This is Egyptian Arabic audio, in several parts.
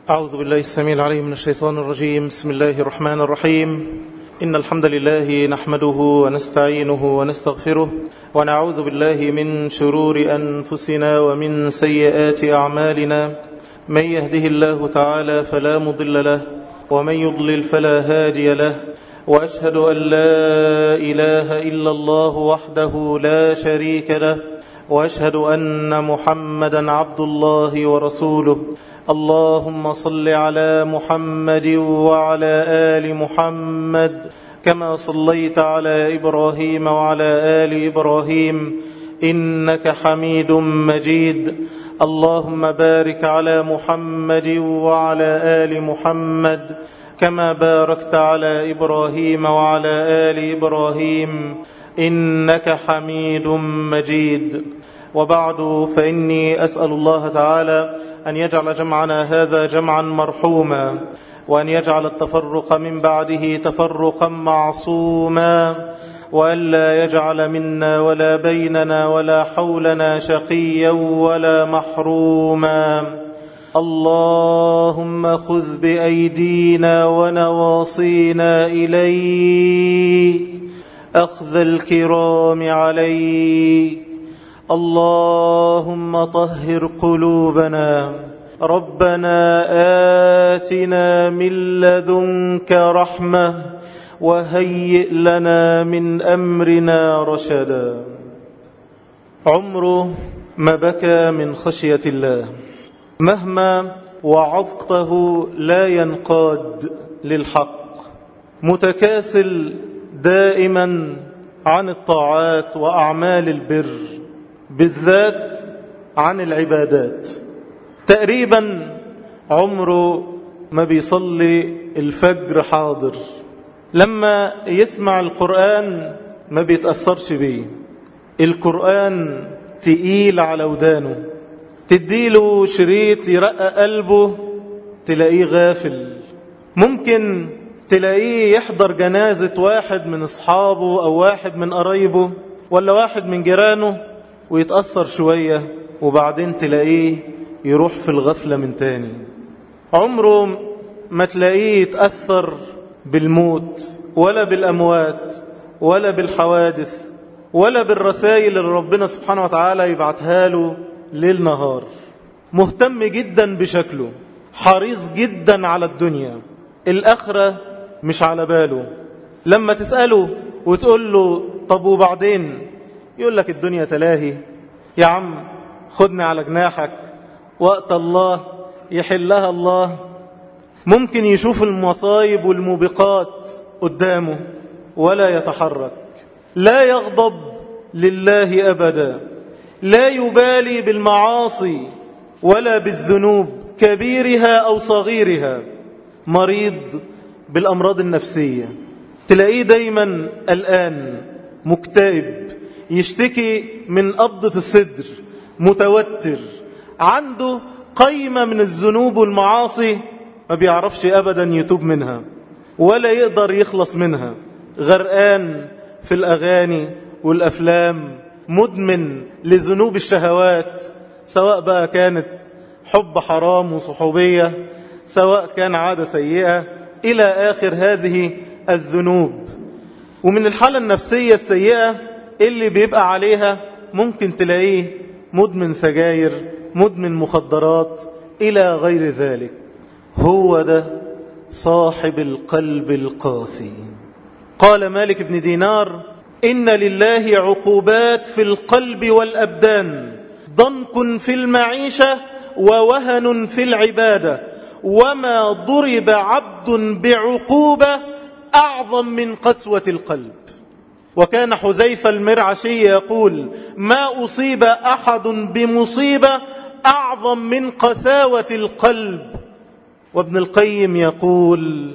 أعوذ بالله السميع العليم من الشيطان الرجيم بسم الله الرحمن الرحيم إن الحمد لله نحمده ونستعينه ونستغفره ونعوذ بالله من شرور أنفسنا ومن سيئات أعمالنا من يهده الله تعالى فلا مضل له ومن يضلل فلا هادي له وأشهد أن لا إله إلا الله وحده لا شريك له وأشهد أن محمدا عبد الله ورسوله اللهم صل على محمد وعلى آل محمد كما صليت على إبراهيم وعلى آل إبراهيم إنك حميد مجيد اللهم بارك على محمد وعلى آل محمد كما باركت على إبراهيم وعلى آل إبراهيم إنك حميد مجيد وبعد فإني أسأل الله تعالى أن يجعل جمعنا هذا جمعا مرحوما وأن يجعل التفرق من بعده تفرقا معصوما وأن لا يجعل منا ولا بيننا ولا حولنا شقيا ولا محروما اللهم خذ بأيدينا ونواصينا إليك أخذ الكرام عليك اللهم طهر قلوبنا ربنا آتنا من لدنك رحمة وهيئ لنا من أمرنا رشدا عمره ما بكى من خشية الله مهما وعظته لا ينقاد للحق متكاسل دائما عن الطاعات وأعمال البر بالذات عن العبادات تقريبا عمره ما بيصلي الفجر حاضر لما يسمع القرآن ما بيتأثرش بيه القرآن تقيل على ودانه تديله شريط يرقى قلبه تلاقيه غافل ممكن تلاقيه يحضر جنازة واحد من أصحابه أو واحد من قرايبه ولا واحد من جيرانه ويتأثر شوية وبعدين تلاقيه يروح في الغفلة من تاني عمره ما تلاقيه يتأثر بالموت ولا بالأموات ولا بالحوادث ولا بالرسائل اللي ربنا سبحانه وتعالى يبعتها له ليل نهار مهتم جدا بشكله حريص جدا على الدنيا الآخرة مش على باله لما تسأله وتقول له طب وبعدين يقول لك الدنيا تلاهي يا عم خدني على جناحك وقت الله يحلها الله ممكن يشوف المصايب والموبقات قدامه ولا يتحرك لا يغضب لله أبدا لا يبالي بالمعاصي ولا بالذنوب كبيرها أو صغيرها مريض بالأمراض النفسية تلاقيه دايما الآن مكتئب يشتكي من قبضة الصدر متوتر عنده قيمة من الذنوب والمعاصي ما بيعرفش أبدا يتوب منها ولا يقدر يخلص منها غرقان في الأغاني والأفلام مدمن لذنوب الشهوات سواء بقى كانت حب حرام وصحوبية سواء كان عادة سيئة إلى آخر هذه الذنوب ومن الحالة النفسية السيئة اللي بيبقى عليها ممكن تلاقيه مدمن سجاير مدمن مخدرات إلى غير ذلك هو ده صاحب القلب القاسي قال مالك بن دينار إن لله عقوبات في القلب والأبدان ضنك في المعيشة ووهن في العبادة وما ضرب عبد بعقوبة أعظم من قسوة القلب وكان حذيفة المرعشي يقول ما أصيب أحد بمصيبة أعظم من قساوة القلب وابن القيم يقول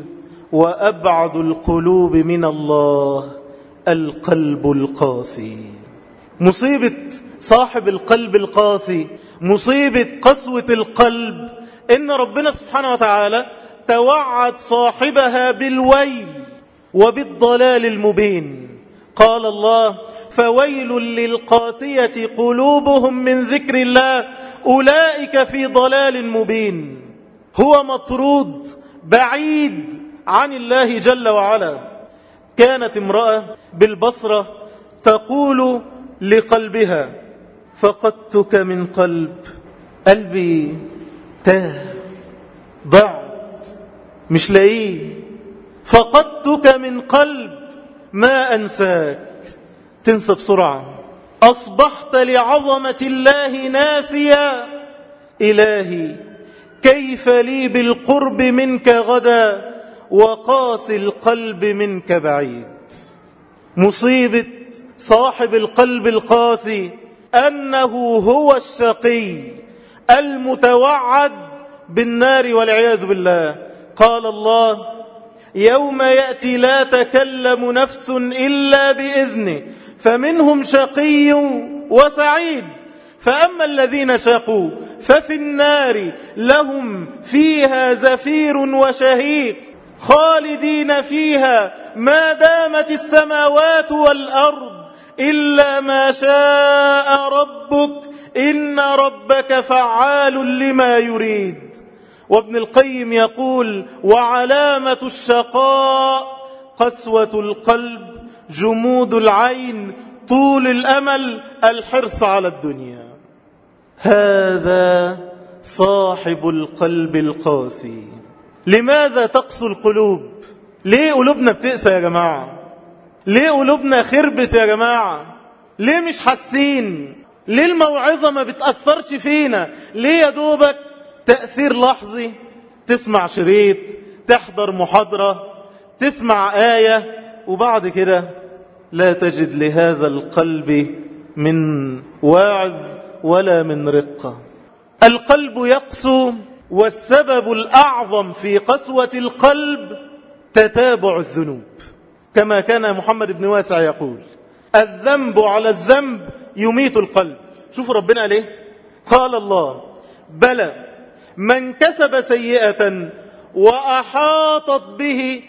وأبعد القلوب من الله القلب القاسي مصيبة صاحب القلب القاسي مصيبة قسوة القلب إن ربنا سبحانه وتعالى توعد صاحبها بالويل وبالضلال المبين قال الله فويل للقاسية قلوبهم من ذكر الله أولئك في ضلال مبين هو مطرود بعيد عن الله جل وعلا كانت امرأة بالبصرة تقول لقلبها فقدتك من قلب قلبي تاه ضعت مش لاقيه فقدتك من قلب ما أنساك تنسى بسرعة أصبحت لعظمة الله ناسيا إلهي كيف لي بالقرب منك غدا وقاس القلب منك بعيد مصيبة صاحب القلب القاسي أنه هو الشقي المتوعد بالنار والعياذ بالله قال الله يوم يأتي لا تكلم نفس إلا بإذنه فمنهم شقي وسعيد فأما الذين شقوا ففي النار لهم فيها زفير وشهيق خالدين فيها ما دامت السماوات والأرض إلا ما شاء ربك إن ربك فعال لما يريد وابن القيم يقول وعلامة الشقاء قسوة القلب جمود العين طول الأمل الحرص على الدنيا هذا صاحب القلب القاسي لماذا تقسو القلوب ليه قلوبنا بتقسى يا جماعة ليه قلوبنا خربت يا جماعة ليه مش حاسين ليه الموعظة ما بتأثرش فينا ليه يا دوبك تأثير لحظي تسمع شريط تحضر محاضرة تسمع آية وبعد كده لا تجد لهذا القلب من واعظ ولا من رقة القلب يقسو والسبب الأعظم في قسوة القلب تتابع الذنوب كما كان محمد بن واسع يقول الذنب على الذنب يميت القلب شوفوا ربنا ليه قال الله بلى من كسب سيئة وأحاطت به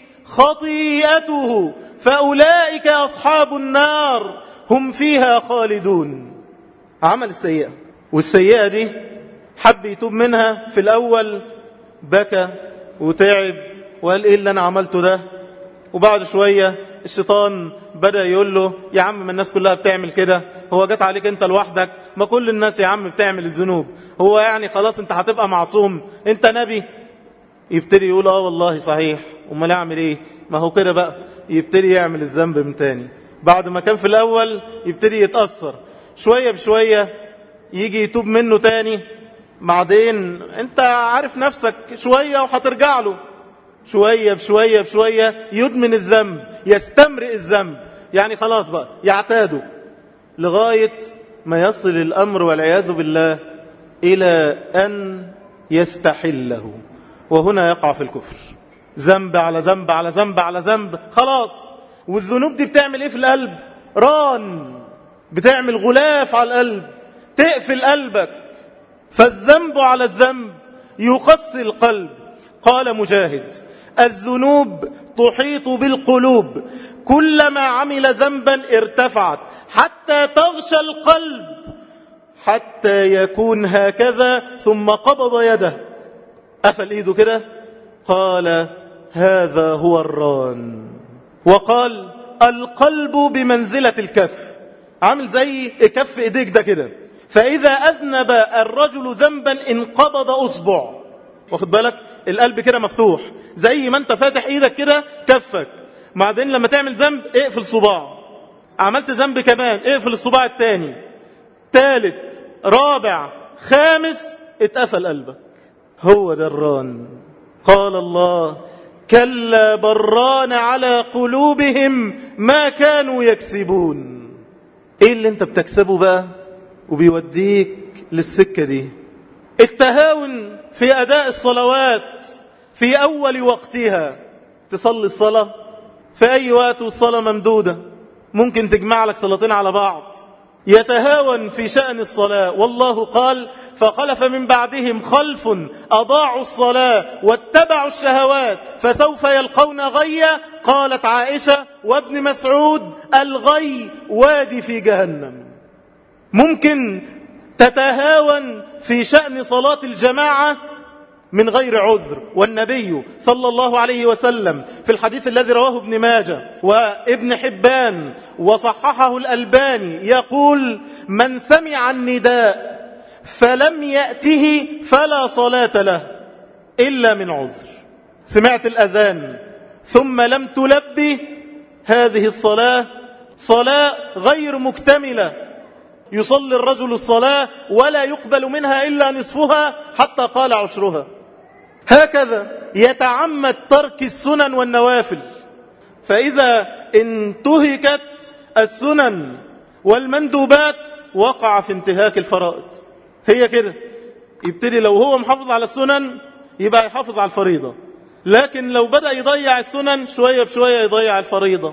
خطيئته فأولئك أصحاب النار هم فيها خالدون عمل السيئة والسيئة دي حب يتوب منها في الأول بكى وتعب وقال إيه اللي أنا عملته ده وبعد شوية الشيطان بدأ يقول له يا عم ما الناس كلها بتعمل كده هو جت عليك انت لوحدك ما كل الناس يا عم بتعمل الذنوب هو يعني خلاص انت هتبقى معصوم انت نبي يبتدي يقول اه والله صحيح امال اعمل ايه ما هو كده بقى يبتدي يعمل الذنب من تاني بعد ما كان في الاول يبتدي يتأثر شوية بشوية يجي يتوب منه تاني بعدين انت عارف نفسك شوية وهترجع له شوية بشوية بشوية يدمن الذنب يستمرئ الذنب يعني خلاص بقى يعتاده لغاية ما يصل الأمر والعياذ بالله إلى أن يستحله وهنا يقع في الكفر ذنب على ذنب على ذنب على ذنب خلاص والذنوب دي بتعمل ايه في القلب ران بتعمل غلاف على القلب تقفل قلبك فالذنب على الذنب يقسي القلب قال مجاهد الذنوب تحيط بالقلوب كلما عمل ذنبا ارتفعت حتى تغشى القلب حتى يكون هكذا ثم قبض يده قفل ايده كده قال هذا هو الران وقال القلب بمنزلة الكف عامل زي كف ايديك ده كده فإذا أذنب الرجل ذنبا انقبض أصبع واخد بالك القلب كده مفتوح زي ما انت فاتح ايدك كده كفك بعدين لما تعمل ذنب اقفل صباع عملت ذنب كمان اقفل الصباع الثاني ثالث رابع خامس اتقفل قلبك هو ده الران قال الله كلا بران على قلوبهم ما كانوا يكسبون ايه اللي انت بتكسبه بقى وبيوديك للسكة دي التهاون في أداء الصلوات في أول وقتها تصلي الصلاة في أي وقت والصلاة ممدودة ممكن تجمع لك صلاتين على بعض يتهاون في شأن الصلاة والله قال فخلف من بعدهم خلف أضاعوا الصلاة واتبعوا الشهوات فسوف يلقون غيا قالت عائشة وابن مسعود الغي وادي في جهنم ممكن تتهاون في شأن صلاة الجماعة من غير عذر والنبي صلى الله عليه وسلم في الحديث الذي رواه ابن ماجه وابن حبان وصححه الألباني يقول من سمع النداء فلم يأته فلا صلاة له إلا من عذر سمعت الأذان ثم لم تلبي هذه الصلاة صلاة غير مكتملة يصلي الرجل الصلاة ولا يقبل منها إلا نصفها حتى قال عشرها هكذا يتعمد ترك السنن والنوافل فإذا انتهكت السنن والمندوبات وقع في انتهاك الفرائض هي كده يبتدي لو هو محافظ على السنن يبقى يحافظ على الفريضة لكن لو بدأ يضيع السنن شوية بشوية يضيع الفريضة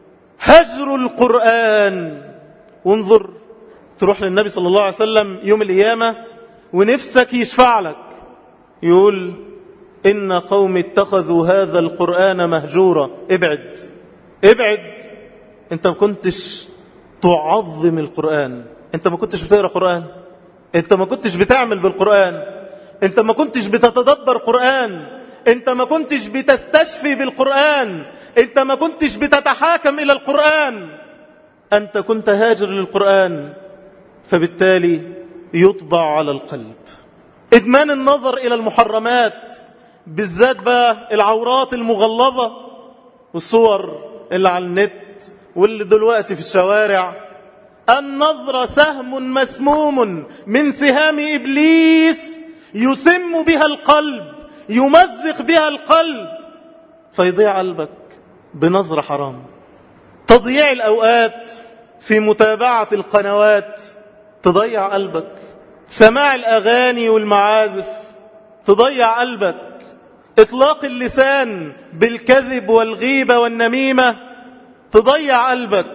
هجر القرآن وانظر تروح للنبي صلى الله عليه وسلم يوم القيامة ونفسك يشفع لك يقول إن قوم اتخذوا هذا القرآن مهجورا ابعد ابعد انت ما كنتش تعظم القرآن انت ما كنتش بتقرأ قرآن انت ما كنتش بتعمل بالقرآن انت ما كنتش بتتدبر قرآن انت ما كنتش بتستشفي بالقرآن انت ما كنتش بتتحاكم إلى القرآن أنت كنت هاجر للقرآن فبالتالي يطبع على القلب إدمان النظر إلى المحرمات بالذات بقى العورات المغلظة والصور اللي على النت واللي دلوقتي في الشوارع النظر سهم مسموم من سهام إبليس يسم بها القلب يمزق بها القلب فيضيع قلبك بنظرة حرام تضييع الأوقات في متابعة القنوات تضيع قلبك سماع الأغاني والمعازف تضيع قلبك إطلاق اللسان بالكذب والغيبة والنميمة تضيع قلبك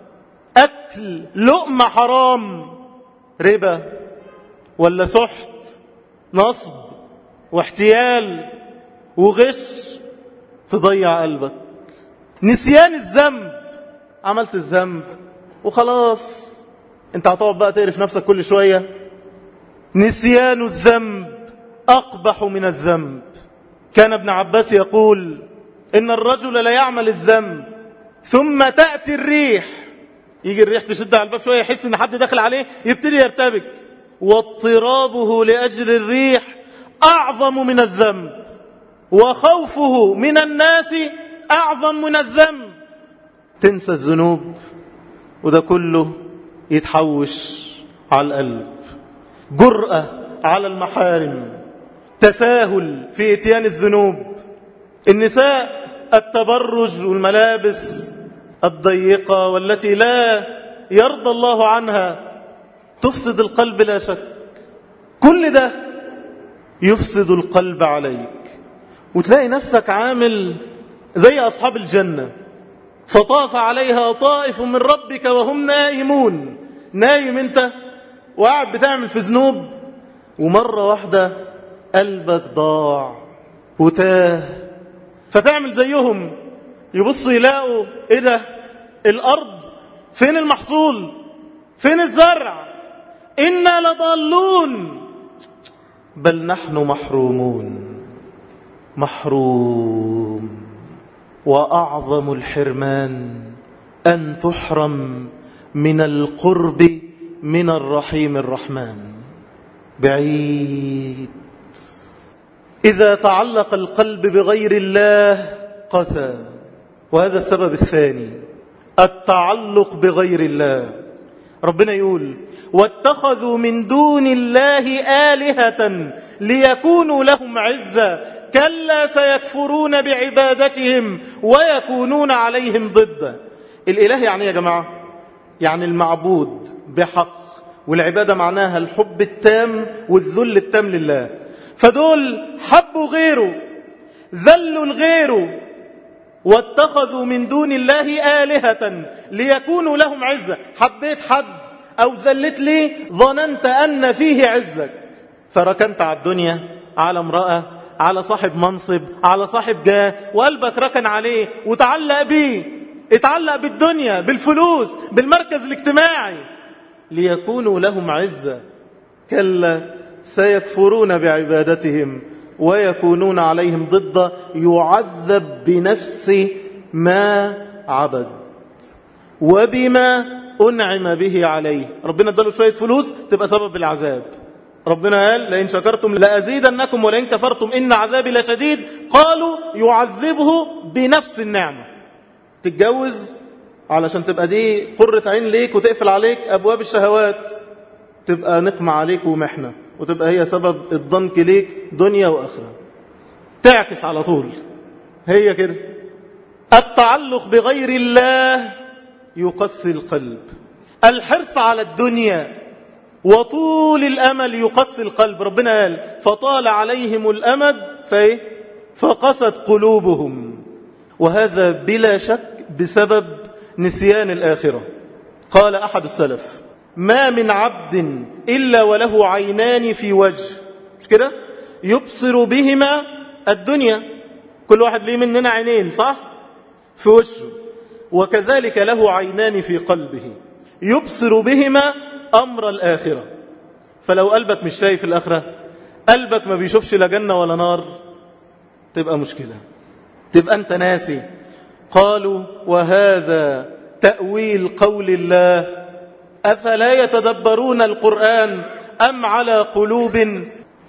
أكل لقمة حرام ربا ولا سحت نصب واحتيال وغش تضيع قلبك نسيان الذنب عملت الذنب وخلاص انت هتقعد بقى تقرف نفسك كل شوية نسيان الذنب أقبح من الذنب كان ابن عباس يقول إن الرجل لا يعمل الذنب ثم تأتي الريح يجي الريح تشد على الباب شوية يحس إن حد داخل عليه يبتدي يرتبك واضطرابه لأجل الريح أعظم من الذنب وخوفه من الناس أعظم من الذنب تنسى الذنوب وده كله يتحوش على القلب جرأة على المحارم تساهل في اتيان الذنوب النساء التبرج والملابس الضيقة والتي لا يرضى الله عنها تفسد القلب لا شك كل ده يفسد القلب عليك وتلاقي نفسك عامل زي أصحاب الجنة فطاف عليها طائف من ربك وهم نائمون نايم انت وقاعد بتعمل في ذنوب ومرة واحدة قلبك ضاع وتاه فتعمل زيهم يبصوا يلاقوا ايه ده الارض فين المحصول فين الزرع انا لضالون بل نحن محرومون محروم واعظم الحرمان ان تحرم من القرب من الرحيم الرحمن بعيد إذا تعلق القلب بغير الله قسى وهذا السبب الثاني التعلق بغير الله ربنا يقول واتخذوا من دون الله آلهة ليكونوا لهم عزة كلا سيكفرون بعبادتهم ويكونون عليهم ضد الإله يعني يا جماعة يعني المعبود بحق والعبادة معناها الحب التام والذل التام لله فدول حبوا غيره ذلوا غيره واتخذوا من دون الله آلهة ليكونوا لهم عزة حبيت حد أو ذلت لي ظننت أن فيه عزك فركنت على الدنيا على امرأة على صاحب منصب على صاحب جاه وقلبك ركن عليه وتعلق بيه اتعلق بالدنيا بالفلوس بالمركز الاجتماعي ليكونوا لهم عزة كلا سيكفرون بعبادتهم ويكونون عليهم ضد يعذب بنفس ما عبد وبما أنعم به عليه ربنا اداله شوية فلوس تبقى سبب العذاب ربنا قال لئن شكرتم لأزيدنكم ولئن كفرتم إن عذابي لشديد قالوا يعذبه بنفس النعمة تتجوز علشان تبقى دي قرة عين ليك وتقفل عليك أبواب الشهوات تبقى نقمة عليك ومحنة وتبقى هي سبب الضنك ليك دنيا وآخرة تعكس على طول هي كده التعلق بغير الله يقسي القلب الحرص على الدنيا وطول الأمل يقسي القلب ربنا قال فطال عليهم الأمد فإيه؟ فقست قلوبهم وهذا بلا شك بسبب نسيان الآخرة قال أحد السلف ما من عبد إلا وله عينان في وجه مش كده يبصر بهما الدنيا كل واحد ليه مننا عينين صح في وشه وكذلك له عينان في قلبه يبصر بهما أمر الآخرة فلو قلبك مش شايف الآخرة قلبك ما بيشوفش لا جنة ولا نار تبقى مشكلة تبقى أنت ناسي قالوا وهذا تأويل قول الله أفلا يتدبرون القرآن أم على قلوب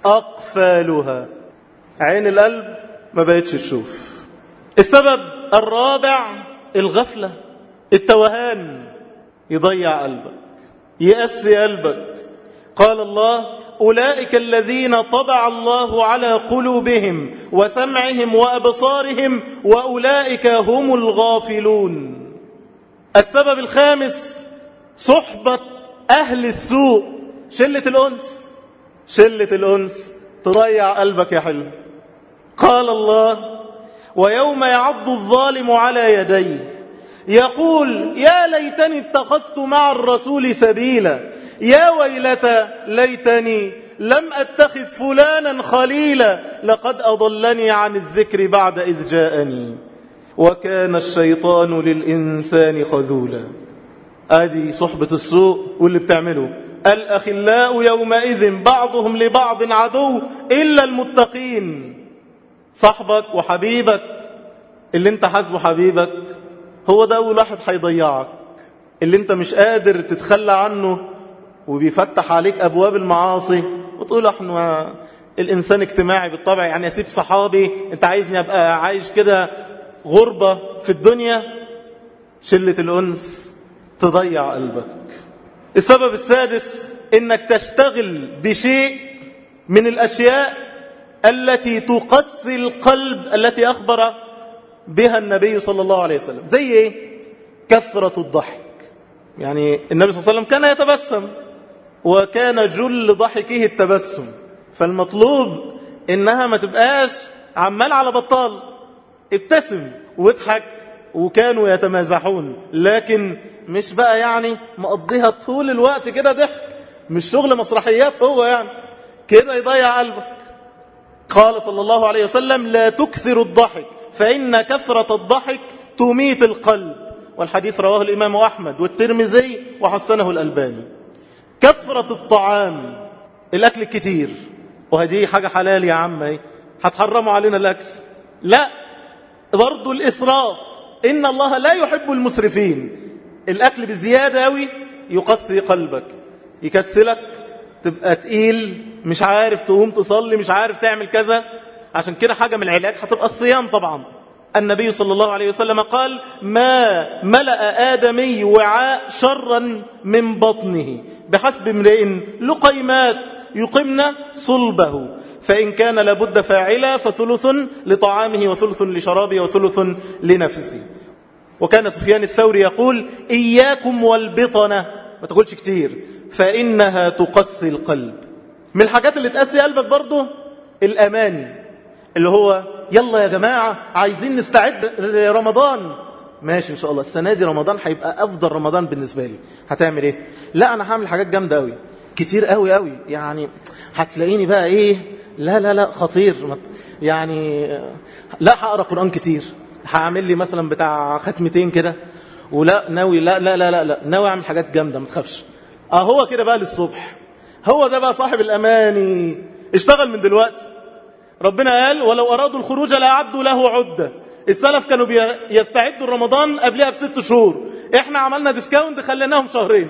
أقفالها عين القلب ما بقتش تشوف السبب الرابع الغفلة التوهان يضيع قلبك يأسي قلبك قال الله أولئك الذين طبع الله على قلوبهم وسمعهم وأبصارهم وأولئك هم الغافلون السبب الخامس صحبة أهل السوء شلة الأنس شلة الأنس تضيع قلبك يا حلو قال الله ويوم يعض الظالم على يديه يقول يا ليتني اتخذت مع الرسول سبيلا يا ويلتى ليتني لم أتخذ فلانا خليلا لقد أضلني عن الذكر بعد إذ جاءني وكان الشيطان للإنسان خذولا ادي صحبة السوء واللي بتعمله الأخلاء يومئذ بعضهم لبعض عدو إلا المتقين صاحبك وحبيبك اللي انت حاسبه حبيبك هو ده أول واحد هيضيعك اللي انت مش قادر تتخلى عنه وبيفتح عليك أبواب المعاصي وتقول احنا الإنسان اجتماعي بالطبع يعني أسيب صحابي انت عايزني أبقى عايش كده غربة في الدنيا شلة الأنس تضيع قلبك السبب السادس انك تشتغل بشيء من الأشياء التي تقسي القلب التي أخبر بها النبي صلى الله عليه وسلم زي ايه كثرة الضحك يعني النبي صلى الله عليه وسلم كان يتبسم وكان جل ضحكه التبسم فالمطلوب انها ما تبقاش عمال على بطال ابتسم واضحك وكانوا يتمازحون لكن مش بقى يعني مقضيها طول الوقت كده ضحك مش شغل مسرحيات هو يعني كده يضيع قلبك قال صلى الله عليه وسلم لا تكثر الضحك فإن كثرة الضحك تميت القلب والحديث رواه الإمام أحمد والترمذي وحسنه الألباني كثرة الطعام الأكل الكتير وهذه حاجة حلال يا عم هتحرموا علينا الأكل لا برضو الإسراف إن الله لا يحب المسرفين الأكل بزيادة أوي يقسي قلبك يكسلك تبقى تقيل مش عارف تقوم تصلي مش عارف تعمل كذا عشان كده حاجة من العلاج هتبقى الصيام طبعا النبي صلى الله عليه وسلم قال ما ملأ آدمي وعاء شرا من بطنه بحسب امرئ لقيمات يقمن صلبه فإن كان لابد فاعلا فثلث لطعامه وثلث لشرابه وثلث لنفسه وكان سفيان الثوري يقول إياكم والبطنة ما تقولش كتير فإنها تقسي القلب من الحاجات اللي تقسي قلبك برضه الأماني اللي هو يلا يا جماعة عايزين نستعد لرمضان ماشي إن شاء الله السنة دي رمضان هيبقى أفضل رمضان بالنسبة لي هتعمل إيه لا أنا هعمل حاجات جامدة أوي كتير أوي أوي يعني هتلاقيني بقى إيه لا لا لا خطير يعني لا هقرا قرآن كتير هعمل لي مثلا بتاع ختمتين كده ولا ناوي لا لا لا لا, لا ناوي اعمل حاجات جامده ما تخافش اه هو كده بقى للصبح هو ده بقى صاحب الاماني اشتغل من دلوقتي ربنا قال ولو أرادوا الخروج لأعدوا له عدة السلف كانوا يستعدوا رمضان قبلها بست شهور احنا عملنا ديسكاونت خليناهم شهرين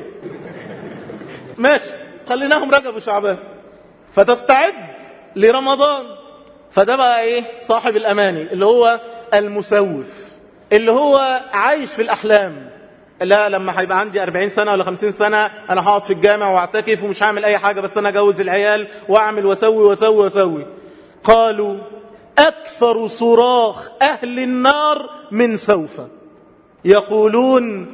ماشي خليناهم رجب وشعبان فتستعد لرمضان فده بقى ايه صاحب الاماني اللي هو المسوف اللي هو عايش في الاحلام لا لما هيبقى عندي 40 سنة ولا 50 سنة أنا هقعد في الجامع واعتكف ومش هعمل أي حاجة بس أنا أجوز العيال وأعمل وأسوي وأسوي وأسوي قالوا أكثر صراخ أهل النار من سوف يقولون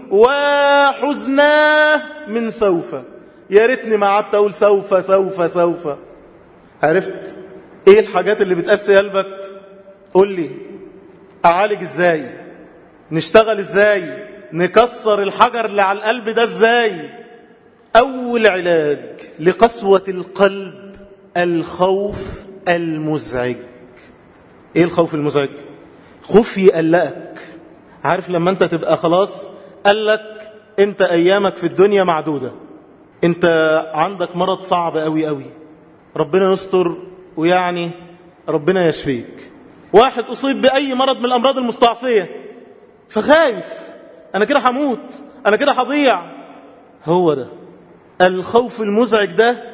وحزناه من سوف يا ريتني ما قعدت أقول سوف سوف سوف عرفت إيه الحاجات اللي بتأسي قلبك قول لي أعالج إزاي نشتغل إزاي نكسر الحجر اللي على القلب ده إزاي أول علاج لقسوة القلب الخوف المزعج ايه الخوف المزعج خوف يقلقك عارف لما انت تبقى خلاص قالك انت ايامك في الدنيا معدودة انت عندك مرض صعب قوي قوي ربنا يستر ويعني ربنا يشفيك واحد اصيب باي مرض من الامراض المستعصية فخايف انا كده هموت انا كده هضيع هو ده الخوف المزعج ده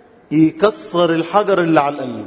يكسر الحجر اللي على القلب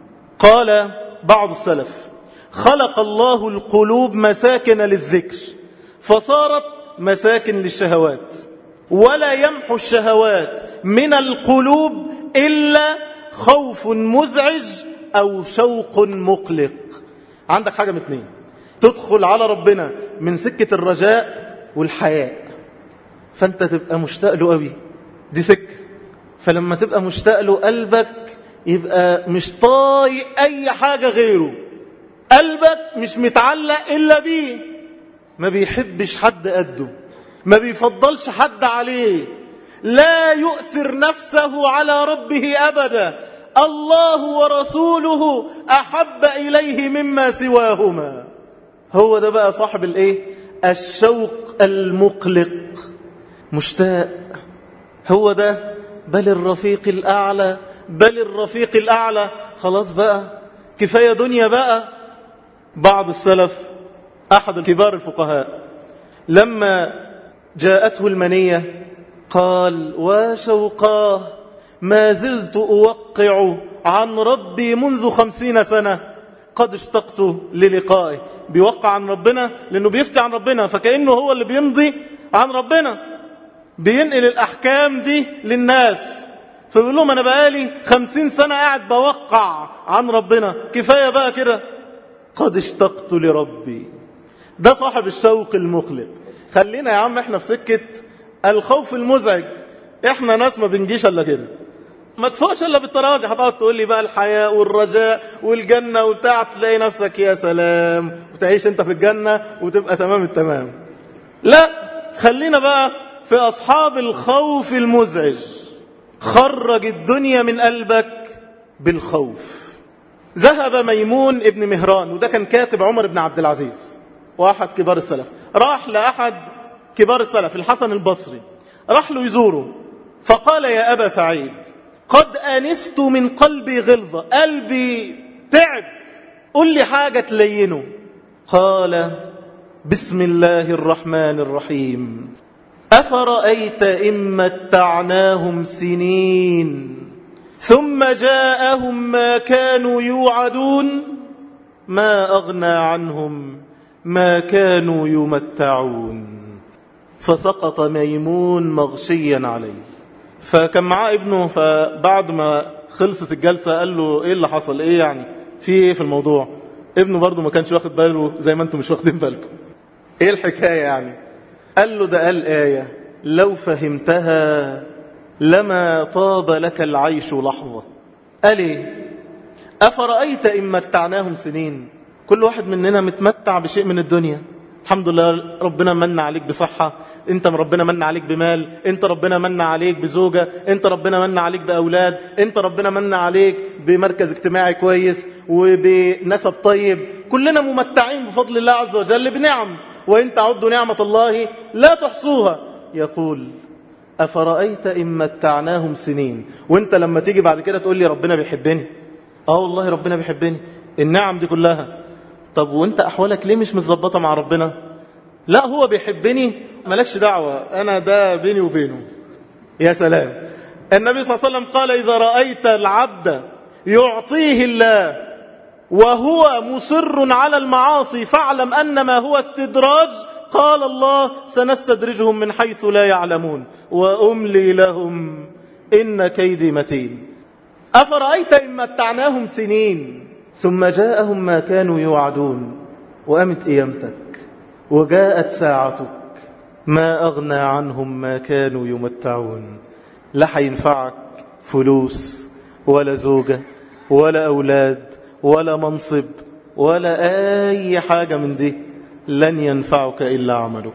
قال بعض السلف خلق الله القلوب مساكن للذكر فصارت مساكن للشهوات ولا يمحو الشهوات من القلوب إلا خوف مزعج أو شوق مقلق عندك حاجة من اتنين تدخل على ربنا من سكة الرجاء والحياء فانت تبقى مشتاق له قوي دي سكة فلما تبقى مشتاق له قلبك يبقى مش طايق أي حاجة غيره قلبك مش متعلق إلا بيه ما بيحبش حد قده ما بيفضلش حد عليه لا يؤثر نفسه على ربه أبدا الله ورسوله أحب إليه مما سواهما هو ده بقى صاحب الايه الشوق المقلق مشتاق هو ده بل الرفيق الأعلى بل الرفيق الأعلى خلاص بقى كفاية دنيا بقى بعض السلف أحد كبار الفقهاء لما جاءته المنية قال وشوقاه ما زلت أوقع عن ربي منذ خمسين سنة قد اشتقت للقائه بيوقع عن ربنا لأنه بيفتي عن ربنا فكأنه هو اللي بيمضي عن ربنا بينقل الأحكام دي للناس فبيقول لهم أنا بقالي خمسين سنة قاعد بوقع عن ربنا كفاية بقى كده قد اشتقت لربي ده صاحب الشوق المقلق خلينا يا عم احنا في سكة الخوف المزعج احنا ناس ما بنجيش الا كده ما تفوقش الا بالتراضي هتقعد تقول لي بقى الحياة والرجاء والجنة وبتاع تلاقي نفسك يا سلام وتعيش انت في الجنة وتبقى تمام التمام لا خلينا بقى في أصحاب الخوف المزعج خرج الدنيا من قلبك بالخوف ذهب ميمون ابن مهران وده كان كاتب عمر بن عبد العزيز واحد كبار السلف راح لأحد كبار السلف الحسن البصري راح له يزوره فقال يا أبا سعيد قد أنست من قلبي غلظة قلبي تعب قل لي حاجة تلينه قال بسم الله الرحمن الرحيم أفرأيت إن متعناهم سنين ثم جاءهم ما كانوا يوعدون ما أغنى عنهم ما كانوا يمتعون فسقط ميمون مغشيا عليه فكان معاه ابنه فبعد ما خلصت الجلسة قال له ايه اللي حصل ايه يعني في ايه في الموضوع ابنه برضه ما كانش واخد باله زي ما انتم مش واخدين بالكم ايه الحكاية يعني قال له ده قال آية لو فهمتها لما طاب لك العيش لحظة قال ايه أفرأيت إن متعناهم سنين كل واحد مننا متمتع بشيء من الدنيا الحمد لله ربنا من عليك بصحة انت ربنا من عليك بمال انت ربنا من عليك بزوجة انت ربنا من عليك بأولاد انت ربنا من عليك بمركز اجتماعي كويس وبنسب طيب كلنا ممتعين بفضل الله عز وجل بنعم وإن تعدوا نعمة الله لا تحصوها يقول أفرأيت إن متعناهم سنين وانت لما تيجي بعد كده تقول لي ربنا بيحبني اه والله ربنا بيحبني النعم دي كلها طب وانت احوالك ليه مش متظبطه مع ربنا لا هو بيحبني مالكش دعوه انا ده بيني وبينه يا سلام النبي صلى الله عليه وسلم قال اذا رايت العبد يعطيه الله وهو مصر على المعاصي فاعلم انما هو استدراج قال الله سنستدرجهم من حيث لا يعلمون واملي لهم ان كيدي متين افرايت ان متعناهم سنين ثم جاءهم ما كانوا يوعدون وقامت قيامتك وجاءت ساعتك ما أغنى عنهم ما كانوا يمتعون لا حينفعك فلوس ولا زوجة ولا أولاد ولا منصب ولا أي حاجة من دي لن ينفعك إلا عملك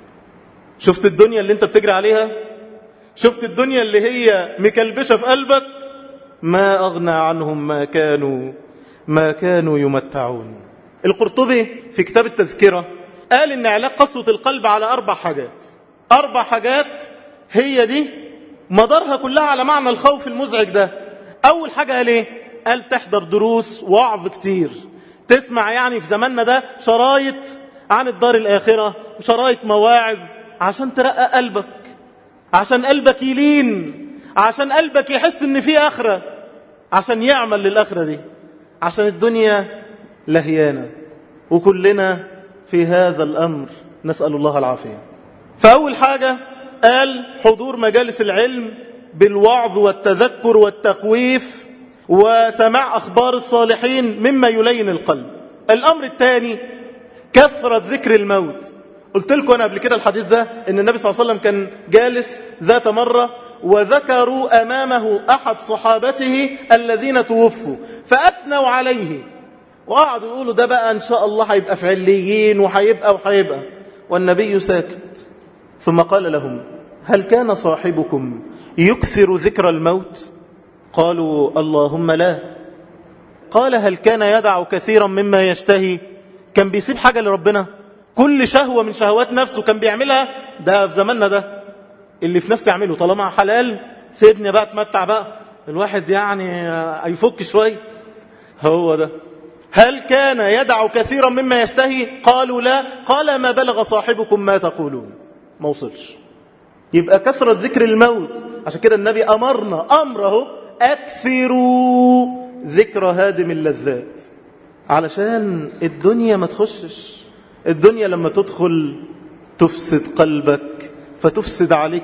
شفت الدنيا اللي انت بتجري عليها شفت الدنيا اللي هي مكلبشة في قلبك ما أغنى عنهم ما كانوا ما كانوا يمتعون القرطبي في كتاب التذكرة قال إن علاج قسوة القلب على أربع حاجات أربع حاجات هي دي مدارها كلها على معنى الخوف المزعج ده أول حاجة قال إيه قال تحضر دروس وعظ كتير تسمع يعني في زماننا ده شرايط عن الدار الآخرة وشرايط مواعظ عشان ترقق قلبك عشان قلبك يلين عشان قلبك يحس ان في آخرة عشان يعمل للآخرة دي عشان الدنيا لهيانة وكلنا في هذا الأمر نسأل الله العافية فأول حاجة قال حضور مجالس العلم بالوعظ والتذكر والتخويف وسماع أخبار الصالحين مما يلين القلب الأمر الثاني كثرة ذكر الموت قلت لكم أنا قبل كده الحديث ده أن النبي صلى الله عليه وسلم كان جالس ذات مرة وذكروا أمامه أحد صحابته الذين توفوا فأثنوا عليه وقعدوا يقولوا ده بقى إن شاء الله هيبقى في عليين وهيبقى وهيبقى والنبي ساكت ثم قال لهم هل كان صاحبكم يكثر ذكر الموت قالوا اللهم لا قال هل كان يدع كثيرا مما يشتهي كان بيسيب حاجة لربنا كل شهوة من شهوات نفسه كان بيعملها ده في زماننا ده اللي في نفسه يعمله طالما حلال سيبني بقى اتمتع بقى الواحد يعني يفك شوي هو ده هل كان يدع كثيرا مما يشتهي قالوا لا قال ما بلغ صاحبكم ما تقولون ما وصلش يبقى كثرة ذكر الموت عشان كده النبي أمرنا أمره أكثروا ذكر هادم اللذات علشان الدنيا ما تخشش الدنيا لما تدخل تفسد قلبك فتفسد عليك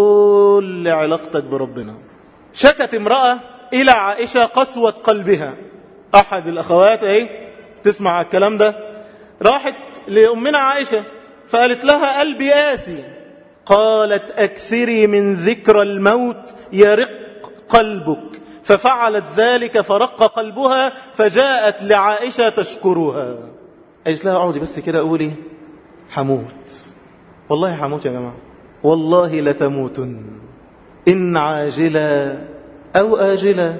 كل علاقتك بربنا شكت امرأة إلى عائشة قسوة قلبها أحد الأخوات ايه تسمع الكلام ده راحت لأمنا عائشة فقالت لها قلبي آسي قالت أكثري من ذكر الموت يرق قلبك ففعلت ذلك فرق قلبها فجاءت لعائشة تشكرها قالت لها اقعدي بس كده قولي حموت والله حموت يا جماعة والله لتموتن إن عاجلا أو آجلا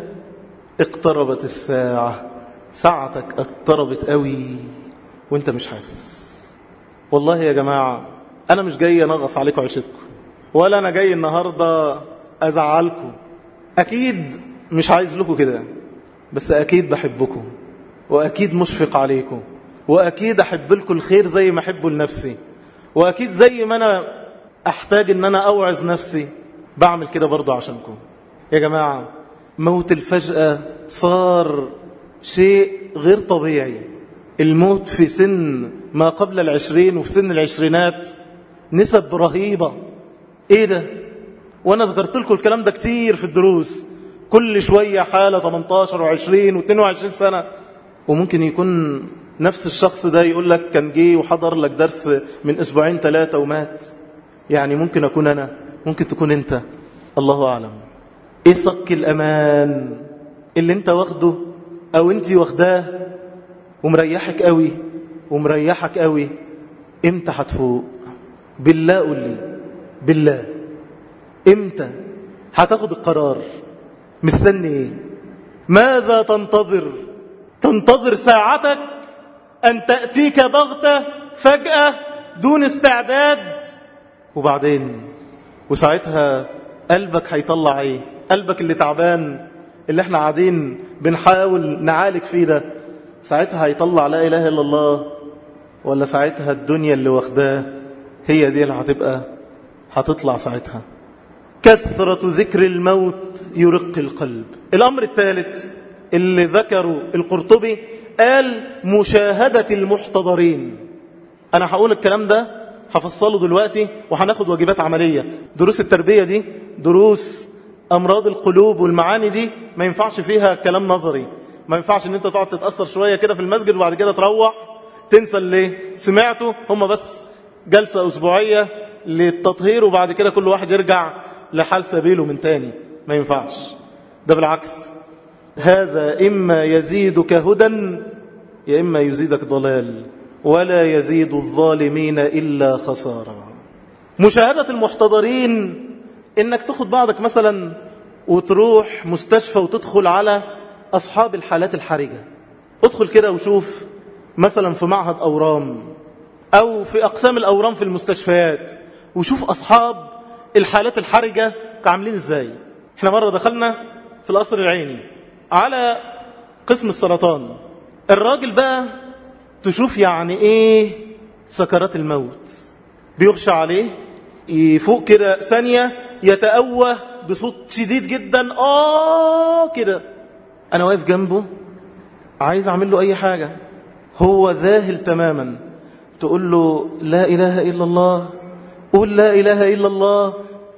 اقتربت الساعة ساعتك اقتربت قوي وانت مش حاسس والله يا جماعة أنا مش جاي نغص عليكم عيشتكم ولا أنا جاي النهاردة أزعلكم أكيد مش عايز لكم كده بس أكيد بحبكم وأكيد مشفق عليكم وأكيد أحب لكم الخير زي ما أحبه لنفسي وأكيد زي ما أنا أحتاج أن أنا أوعظ نفسي بعمل كده برضه عشانكم يا جماعة موت الفجأة صار شيء غير طبيعي الموت في سن ما قبل العشرين وفي سن العشرينات نسب رهيبة ايه ده وانا ذكرت لكم الكلام ده كتير في الدروس كل شوية حالة 18 و20 و22 سنة وممكن يكون نفس الشخص ده يقول لك كان جه وحضر لك درس من اسبوعين ثلاثة ومات يعني ممكن اكون انا ممكن تكون انت الله اعلم ايه صك الامان اللي انت واخده او انت واخداه ومريحك قوي ومريحك قوي امتى هتفوق بالله قول لي بالله امتى هتاخد القرار مستني ايه ماذا تنتظر تنتظر ساعتك ان تأتيك بغتة فجأة دون استعداد وبعدين وساعتها قلبك هيطلع ايه قلبك اللي تعبان اللي احنا قاعدين بنحاول نعالج فيه ده ساعتها هيطلع لا إله إلا الله ولا ساعتها الدنيا اللي واخداه هي دي اللي هتبقى هتطلع ساعتها كثرة ذكر الموت يرق القلب الأمر الثالث اللي ذكره القرطبي قال مشاهدة المحتضرين أنا هقول الكلام ده هفصله دلوقتي وهناخد واجبات عملية دروس التربية دي دروس أمراض القلوب والمعاني دي ما ينفعش فيها كلام نظري ما ينفعش ان انت تقعد تتأثر شوية كده في المسجد وبعد كده تروح تنسى اللي سمعته هم بس جلسة أسبوعية للتطهير وبعد كده كل واحد يرجع لحال سبيله من تاني ما ينفعش ده بالعكس هذا إما يزيدك هدى يا إما يزيدك ضلال ولا يزيد الظالمين إلا خسارة مشاهدة المحتضرين إنك تاخد بعضك مثلا وتروح مستشفى وتدخل على أصحاب الحالات الحرجة ادخل كده وشوف مثلا في معهد أورام أو في أقسام الأورام في المستشفيات وشوف أصحاب الحالات الحرجة عاملين إزاي احنا مرة دخلنا في القصر العيني على قسم السرطان الراجل بقى تشوف يعني ايه سكرات الموت بيخشى عليه يفوق كده ثانية يتأوه بصوت شديد جدا آه كده أنا واقف جنبه عايز أعمل له أي حاجة هو ذاهل تماما تقول له لا إله إلا الله قول لا إله إلا الله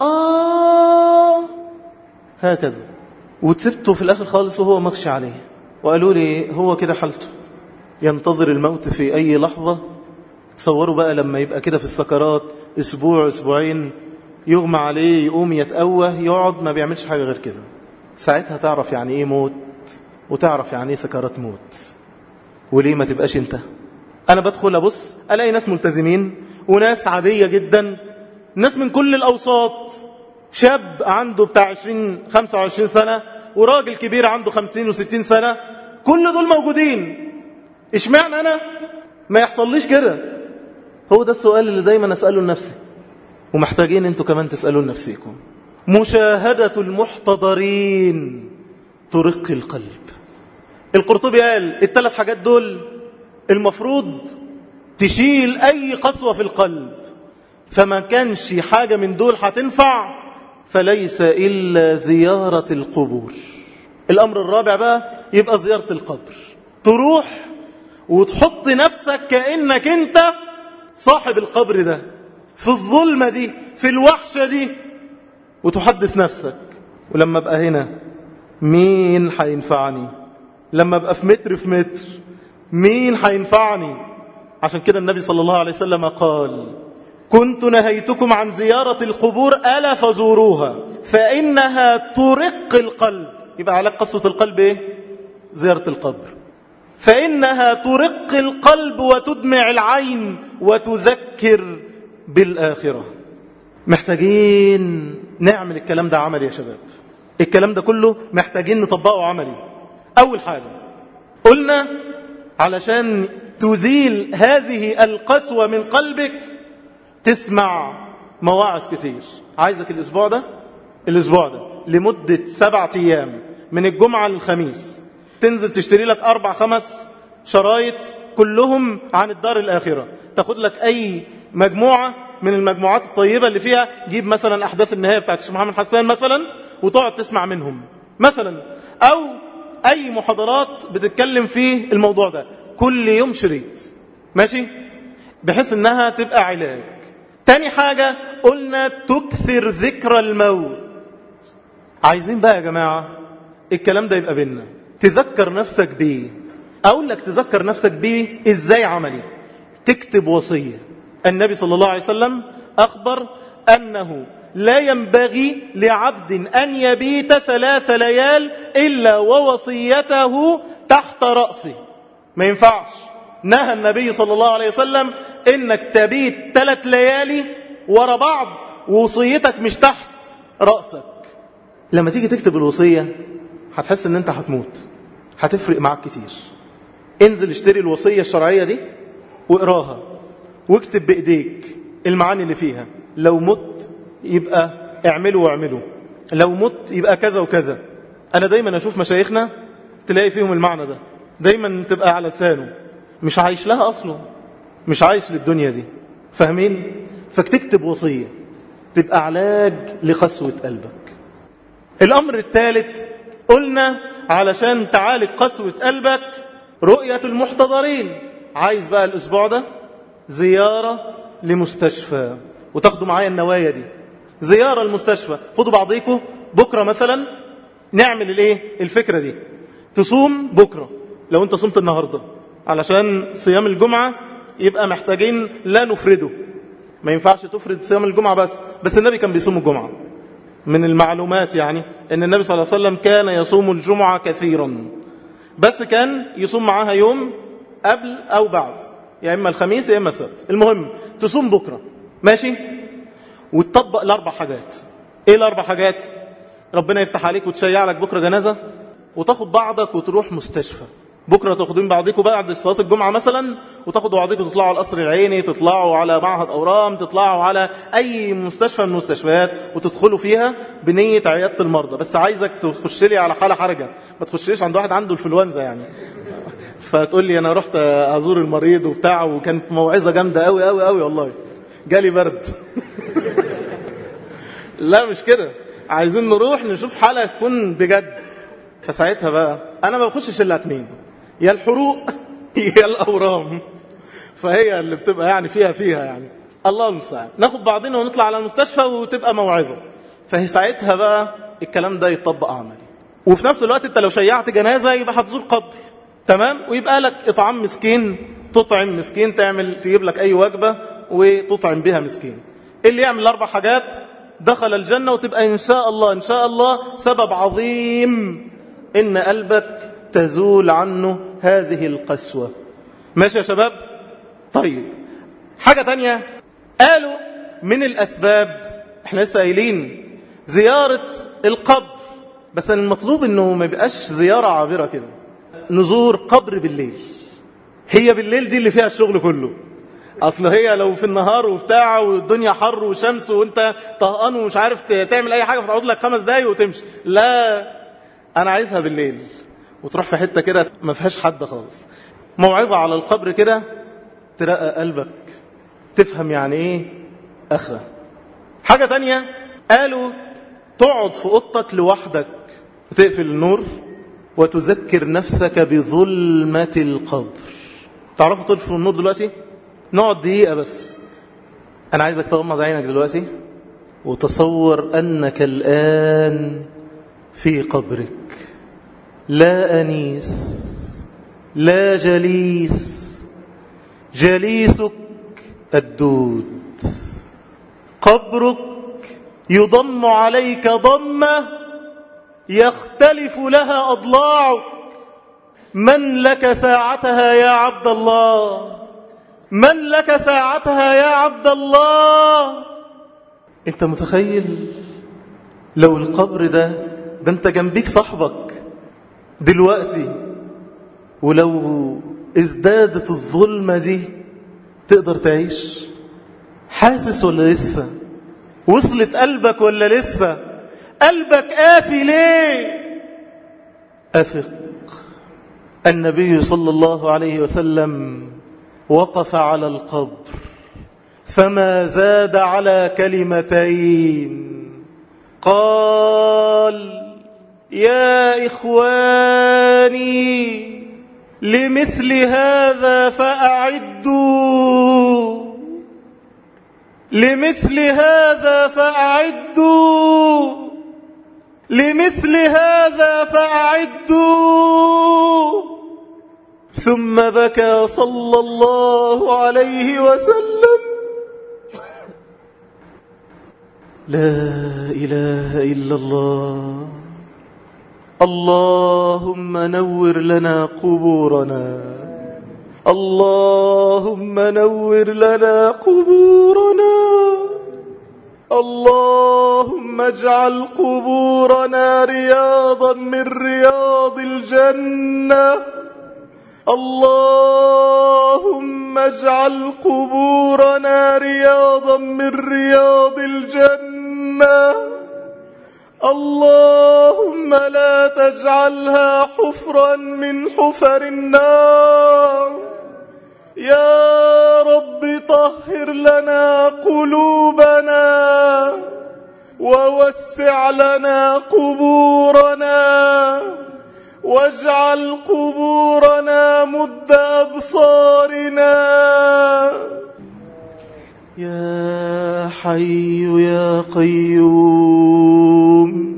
آه هكذا وتسبته في الآخر خالص وهو مخشى عليه وقالوا لي هو كده حالته ينتظر الموت في أي لحظة تصوروا بقى لما يبقى كده في السكرات أسبوع أسبوعين يغمى عليه يقوم يتأوه يقعد ما بيعملش حاجة غير كده ساعتها تعرف يعني إيه موت وتعرف يعني إيه سكرات موت وليه ما تبقاش أنت أنا بدخل أبص ألاقي ناس ملتزمين وناس عادية جدا ناس من كل الأوساط شاب عنده بتاع 20 25 سنة وراجل كبير عنده 50 و60 سنة كل دول موجودين اشمعنى أنا ما يحصليش كده هو ده السؤال اللي دايما أسأله لنفسي ومحتاجين انتوا كمان تسألوا لنفسيكم مشاهدة المحتضرين ترق القلب القرطبي قال الثلاث حاجات دول المفروض تشيل أي قسوة في القلب فما كانش حاجة من دول هتنفع فليس إلا زيارة القبور الأمر الرابع بقى يبقى زيارة القبر تروح وتحط نفسك كأنك أنت صاحب القبر ده في الظلمة دي في الوحشة دي وتحدث نفسك ولما أبقى هنا مين هينفعني لما أبقى في متر في متر مين هينفعني عشان كده النبي صلى الله عليه وسلم قال كنت نهيتكم عن زيارة القبور ألا فزوروها فإنها ترق القلب يبقى على قسوة القلب إيه؟ زيارة القبر فإنها ترق القلب وتدمع العين وتذكر بالآخرة محتاجين نعمل الكلام ده عملي يا شباب الكلام ده كله محتاجين نطبقه عملي أول حاجة قلنا علشان تزيل هذه القسوة من قلبك تسمع مواعظ كتير عايزك الأسبوع ده الأسبوع ده لمدة سبعة أيام من الجمعة للخميس تنزل تشتري لك أربع خمس شرايط كلهم عن الدار الآخرة تاخد لك أي مجموعة من المجموعات الطيبة اللي فيها جيب مثلا أحداث النهاية بتاعت الشيخ محمد حسان مثلا وتقعد تسمع منهم مثلا أو أي محاضرات بتتكلم في الموضوع ده كل يوم شريط ماشي بحيث انها تبقى علاج تاني حاجة قلنا تكثر ذكر الموت عايزين بقى يا جماعة الكلام ده يبقى بينا تذكر نفسك بيه اقول لك تذكر نفسك بيه ازاي عملي تكتب وصية النبي صلى الله عليه وسلم اخبر انه لا ينبغي لعبد أن يبيت ثلاث ليال إلا ووصيته تحت رأسه ما ينفعش نهى النبي صلى الله عليه وسلم إنك تبيت ثلاث ليالي ورا بعض ووصيتك مش تحت رأسك لما تيجي تكتب الوصية هتحس ان انت هتموت هتفرق معاك كتير انزل اشتري الوصية الشرعية دي واقراها واكتب بإيديك المعاني اللي فيها لو مت يبقى اعملوا واعملوا لو مت يبقى كذا وكذا أنا دايما أشوف مشايخنا تلاقي فيهم المعنى ده دايما تبقى على لسانه مش عايش لها أصلا مش عايش للدنيا دي فاهمين فاكتكتب وصية تبقى علاج لقسوة قلبك الأمر الثالث قلنا علشان تعالج قسوة قلبك رؤية المحتضرين عايز بقى الأسبوع ده زيارة لمستشفى وتاخدوا معايا النوايا دي زيارة المستشفى خدوا بعضيكم بكرة مثلا نعمل الايه الفكرة دي تصوم بكرة لو انت صمت النهاردة علشان صيام الجمعة يبقى محتاجين لا نفرده ما ينفعش تفرد صيام الجمعة بس بس النبي كان بيصوم الجمعة من المعلومات يعني ان النبي صلى الله عليه وسلم كان يصوم الجمعة كثيرا بس كان يصوم معاها يوم قبل او بعد يا اما الخميس يا اما السبت المهم تصوم بكرة ماشي وتطبق الاربع حاجات ايه الاربع حاجات ربنا يفتح عليك وتشيع لك بكرة جنازة وتاخد بعضك وتروح مستشفى بكرة تاخدين بعضكم بعد صلاة الجمعة مثلا وتاخدوا بعضكم تطلعوا على القصر العيني تطلعوا على معهد أورام تطلعوا على أي مستشفى من المستشفيات وتدخلوا فيها بنية عيادة المرضى بس عايزك تخش لي على حالة حرجة ما تخشليش عند واحد عنده الفلونزا يعني فتقول لي أنا رحت أزور المريض وبتاع وكانت موعظة جامدة قوي قوي قوي والله جالي برد لا مش كده عايزين نروح نشوف حالة تكون بجد فساعتها بقى أنا ما بخشش إلا اتنين يا الحروق يا الأورام فهي اللي بتبقى يعني فيها فيها يعني الله المستعان ناخد بعضنا ونطلع على المستشفى وتبقى موعظة فهي ساعتها بقى الكلام ده يتطبق عملي وفي نفس الوقت انت لو شيعت جنازة يبقى هتزور قبر تمام ويبقى لك إطعام مسكين تطعم مسكين تعمل تجيب لك أي وجبة وتطعم بها مسكين اللي يعمل الأربع حاجات دخل الجنة وتبقى إن شاء الله إن شاء الله سبب عظيم إن قلبك تزول عنه هذه القسوة ماشي يا شباب طيب حاجة تانية قالوا من الأسباب احنا لسه قايلين زيارة القبر بس المطلوب انه ما يبقاش زيارة عابرة كده نزور قبر بالليل هي بالليل دي اللي فيها الشغل كله اصل هي لو في النهار وبتاع والدنيا حر وشمس وانت طهقان ومش عارف تعمل اي حاجه فتقعد لك خمس دقايق وتمشي لا انا عايزها بالليل وتروح في حته كده ما فيهاش حد خالص موعظه على القبر كده ترقى قلبك تفهم يعني ايه اخره حاجه تانية قالوا تقعد في اوضتك لوحدك وتقفل النور وتذكر نفسك بظلمه القبر تعرفوا تطفوا النور دلوقتي نقعد دقيقة بس أنا عايزك تغمض عينك دلوقتي وتصور أنك الآن في قبرك لا أنيس لا جليس جليسك الدود قبرك يضم عليك ضمة يختلف لها أضلاعك من لك ساعتها يا عبد الله من لك ساعتها يا عبد الله انت متخيل لو القبر ده ده انت جنبيك صاحبك دلوقتي ولو ازدادت الظلمة دي تقدر تعيش حاسس ولا لسه وصلت قلبك ولا لسه قلبك قاسي ليه أفق النبي صلى الله عليه وسلم وقف على القبر فما زاد على كلمتين قال يا إخواني لمثل هذا فأعدوا لمثل هذا فأعدوا لمثل هذا فأعدوا ثم بكى صلى الله عليه وسلم لا إله إلا الله اللهم نور لنا قبورنا اللهم نور لنا قبورنا اللهم اجعل قبورنا رياضا من رياض الجنة اللهم اجعل قبورنا رياضا من رياض الجنة اللهم لا تجعلها حفرا من حفر النار يا رب طهر لنا قلوبنا ووسع لنا قبورنا واجعل قبورنا مد أبصارنا يا حي يا قيوم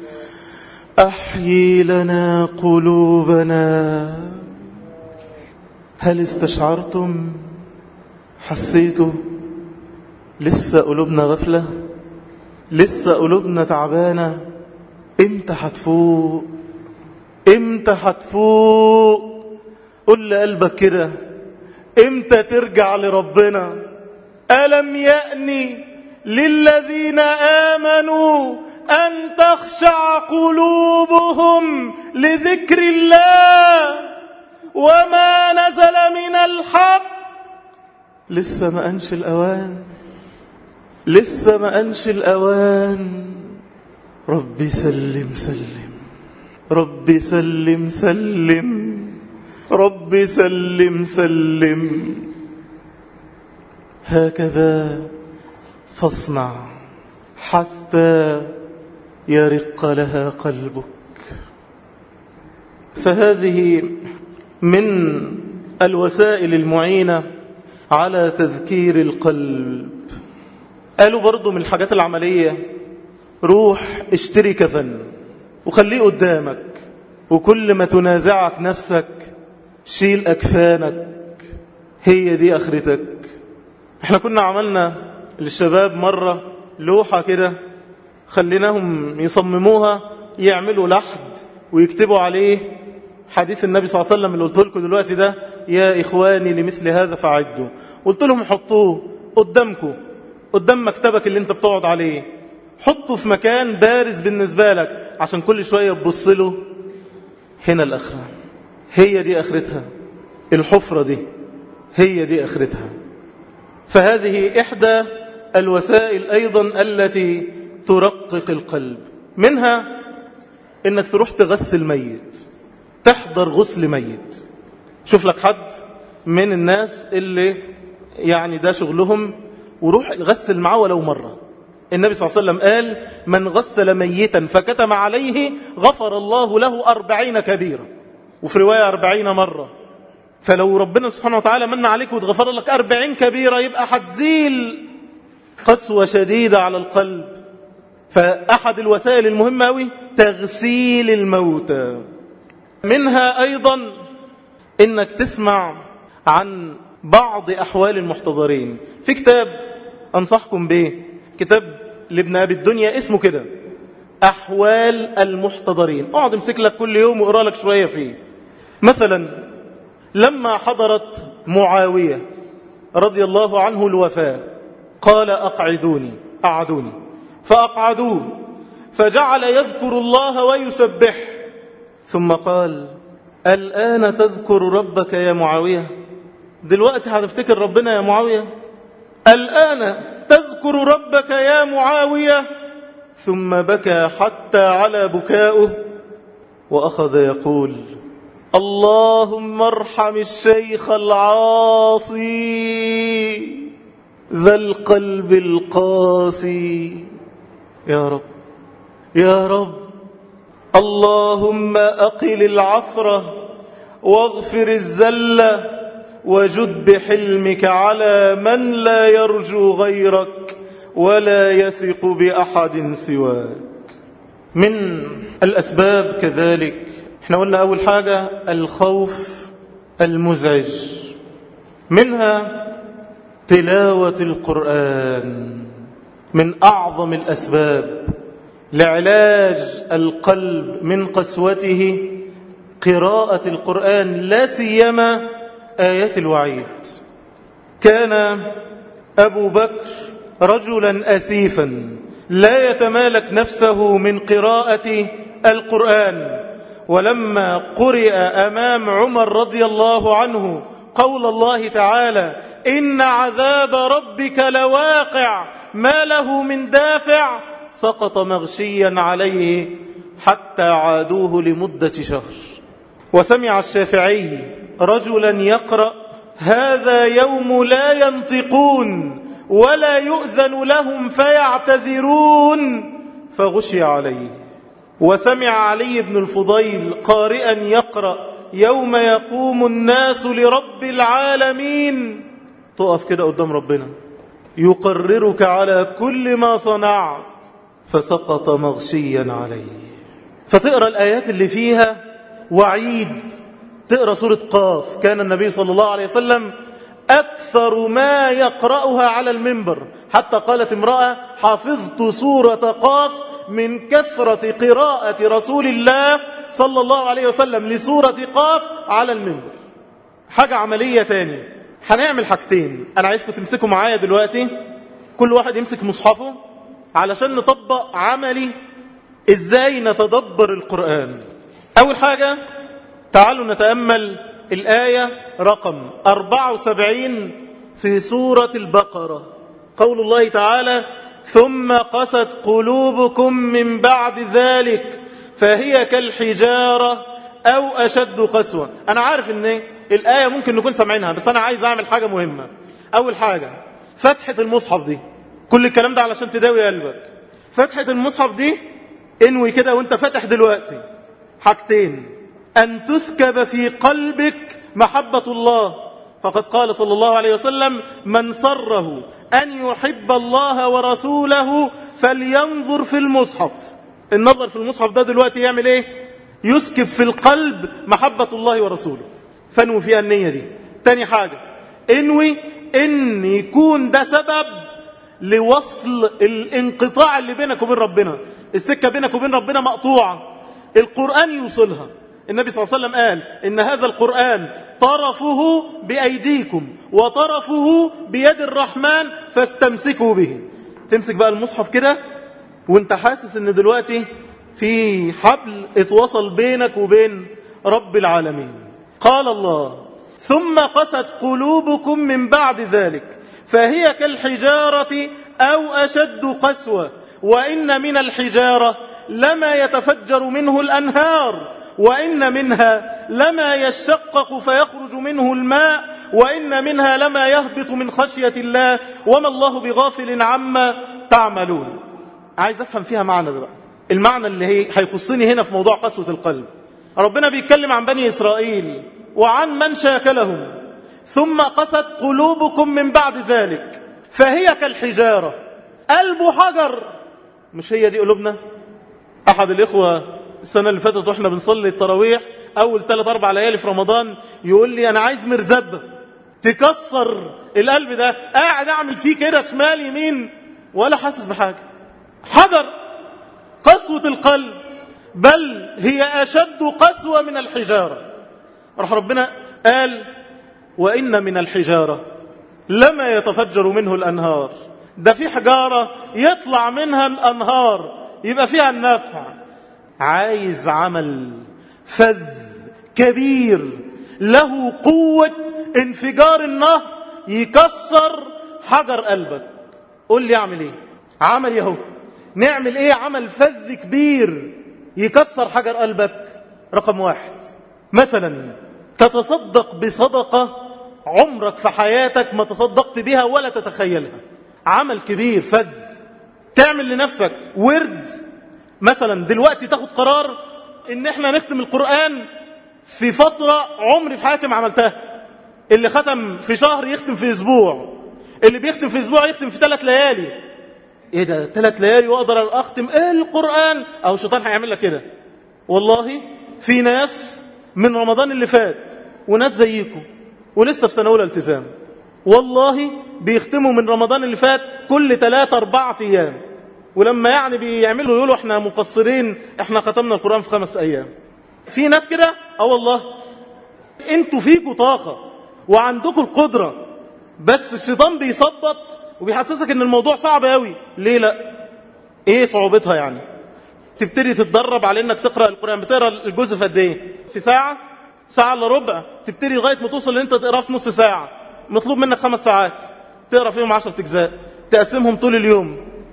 أحيي لنا قلوبنا هل استشعرتم حسيتوا لسه قلوبنا غفلة لسه قلوبنا تعبانة امتى هتفوق امتى هتفوق قل لقلبك كده امتى ترجع لربنا ألم يأني للذين آمنوا أن تخشع قلوبهم لذكر الله وما نزل من الحق لسه ما أنش الأوان لسه ما أنش الأوان ربي سلم سلم ربي سلم سلم ربي سلم سلم هكذا فاصنع حتى يرق لها قلبك فهذه من الوسائل المعينة على تذكير القلب قالوا برضو من الحاجات العملية روح اشتري كفن وخليه قدامك وكل ما تنازعك نفسك شيل أكفانك هي دي أخرتك احنا كنا عملنا للشباب مرة لوحة كده خليناهم يصمموها يعملوا لحد ويكتبوا عليه حديث النبي صلى الله عليه وسلم اللي قلت لكم دلوقتي ده يا إخواني لمثل هذا فعدوا قلت لهم حطوه قدامكم قدام مكتبك اللي انت بتقعد عليه حطه في مكان بارز بالنسبة لك عشان كل شوية تبص له هنا الأخرة هي دي أخرتها الحفرة دي هي دي أخرتها فهذه إحدى الوسائل أيضا التي ترقق القلب منها إنك تروح تغسل ميت تحضر غسل ميت شوف لك حد من الناس اللي يعني ده شغلهم وروح غسل معاه ولو مرة النبي صلى الله عليه وسلم قال من غسل ميتا فكتم عليه غفر الله له أربعين كبيرة وفي رواية أربعين مرة فلو ربنا سبحانه وتعالى من عليك وتغفر لك أربعين كبيرة يبقى هتزيل قسوة شديدة على القلب فأحد الوسائل المهمة أوي تغسيل الموتى منها أيضا إنك تسمع عن بعض أحوال المحتضرين في كتاب أنصحكم به كتاب لابن أبي الدنيا اسمه كده أحوال المحتضرين اقعد امسك لك كل يوم واقرا لك شوية فيه مثلا لما حضرت معاوية رضي الله عنه الوفاة قال أقعدوني أقعدوني فأقعدوه فجعل يذكر الله ويسبح ثم قال الآن تذكر ربك يا معاوية دلوقتي هتفتكر ربنا يا معاوية الآن تذكر ربك يا معاوية ثم بكى حتى على بكاؤه وأخذ يقول اللهم ارحم الشيخ العاصي ذا القلب القاسي يا رب يا رب اللهم أقل العثرة واغفر الزلة وجد بحلمك على من لا يرجو غيرك ولا يثق بأحد سواك من الأسباب كذلك احنا قلنا أول حاجة الخوف المزعج منها تلاوة القرآن من أعظم الأسباب لعلاج القلب من قسوته قراءة القرآن لا سيما آيات الوعيد كان أبو بكر رجلا أسيفا لا يتمالك نفسه من قراءة القرآن ولما قرئ أمام عمر رضي الله عنه قول الله تعالى إن عذاب ربك لواقع ما له من دافع سقط مغشيا عليه حتى عادوه لمدة شهر وسمع الشافعي رجلا يقرأ هذا يوم لا ينطقون ولا يؤذن لهم فيعتذرون فغشي عليه وسمع علي بن الفضيل قارئا يقرأ يوم يقوم الناس لرب العالمين تقف كده قدام ربنا يقررك على كل ما صنعت فسقط مغشيا عليه فتقرأ الآيات اللي فيها وعيد تقرأ سورة قاف كان النبي صلى الله عليه وسلم أكثر ما يقرأها على المنبر حتى قالت امرأة حفظت سورة قاف من كثرة قراءة رسول الله صلى الله عليه وسلم لسورة قاف على المنبر حاجة عملية تاني هنعمل حاجتين أنا عايزكم تمسكوا معايا دلوقتي كل واحد يمسك مصحفه علشان نطبق عملي ازاي نتدبر القرآن أول حاجة تعالوا نتأمل الآية رقم 74 في سورة البقرة قول الله تعالى ثم قست قلوبكم من بعد ذلك فهي كالحجارة أو أشد قسوة أنا عارف أن الآية ممكن نكون سمعينها بس أنا عايز أعمل حاجة مهمة أول حاجة فتحة المصحف دي كل الكلام ده علشان تداوي قلبك فتحة المصحف دي انوي كده وانت فاتح دلوقتي حاجتين أن تسكب في قلبك محبة الله فقد قال صلى الله عليه وسلم من سره أن يحب الله ورسوله فلينظر في المصحف النظر في المصحف ده دلوقتي يعمل ايه يسكب في القلب محبة الله ورسوله فانوي فيها النية دي تاني حاجة انوي ان يكون ده سبب لوصل الانقطاع اللي بينك وبين ربنا السكة بينك وبين ربنا مقطوعة القرآن يوصلها النبي صلى الله عليه وسلم قال إن هذا القرآن طرفه بأيديكم وطرفه بيد الرحمن فاستمسكوا به تمسك بقى المصحف كده وانت حاسس ان دلوقتي في حبل اتوصل بينك وبين رب العالمين قال الله ثم قست قلوبكم من بعد ذلك فهي كالحجارة أو أشد قسوة وإن من الحجارة لما يتفجر منه الأنهار وإن منها لما يشقق فيخرج منه الماء وإن منها لما يهبط من خشية الله وما الله بغافل عما تعملون عايز أفهم فيها معنى ده بقى المعنى اللي هي هيخصني هنا في موضوع قسوة القلب ربنا بيتكلم عن بني إسرائيل وعن من شاكلهم ثم قست قلوبكم من بعد ذلك فهي كالحجارة قلب حجر مش هي دي قلوبنا أحد الإخوة السنة اللي فاتت وإحنا بنصلي التراويح أول ثلاث أربع ليالي في رمضان يقول لي أنا عايز مرزبة تكسر القلب ده قاعد أعمل فيه كده شمال يمين ولا حاسس بحاجة حجر قسوة القلب بل هي أشد قسوة من الحجارة راح ربنا قال وإن من الحجارة لما يتفجر منه الأنهار ده في حجارة يطلع منها الأنهار يبقى فيها النفع عايز عمل فذ كبير له قوة انفجار النهر يكسر حجر قلبك قول لي اعمل ايه عمل يهو نعمل ايه عمل فذ كبير يكسر حجر قلبك رقم واحد مثلا تتصدق بصدقة عمرك في حياتك ما تصدقت بها ولا تتخيلها عمل كبير فذ تعمل لنفسك ورد مثلا دلوقتي تاخد قرار ان احنا نختم القرآن في فترة عمري في حياتي ما عملتها اللي ختم في شهر يختم في اسبوع اللي بيختم في اسبوع يختم في ثلاث ليالي ايه ده ثلاث ليالي واقدر اختم ايه القرآن او الشيطان هيعمل لك كده والله في ناس من رمضان اللي فات وناس زيكم ولسه في سنة أولى التزام والله بيختموا من رمضان اللي فات كل ثلاثة أربعة أيام ولما يعني بيعملوا يقولوا احنا مقصرين احنا ختمنا القرآن في خمس أيام في ناس كده اه والله انتوا فيكوا طاقة وعندكم القدرة بس الشيطان بيثبط وبيحسسك ان الموضوع صعب قوي ليه لا ايه صعوبتها يعني تبتدي تتدرب على انك تقرأ القرآن بتقرأ الجزء في قد ايه في ساعة ساعة الا ربع تبتدي لغاية ما توصل ان انت تقرأ في نص ساعة مطلوب منك خمس ساعات تقرأ فيهم عشرة اجزاء تقسمهم طول اليوم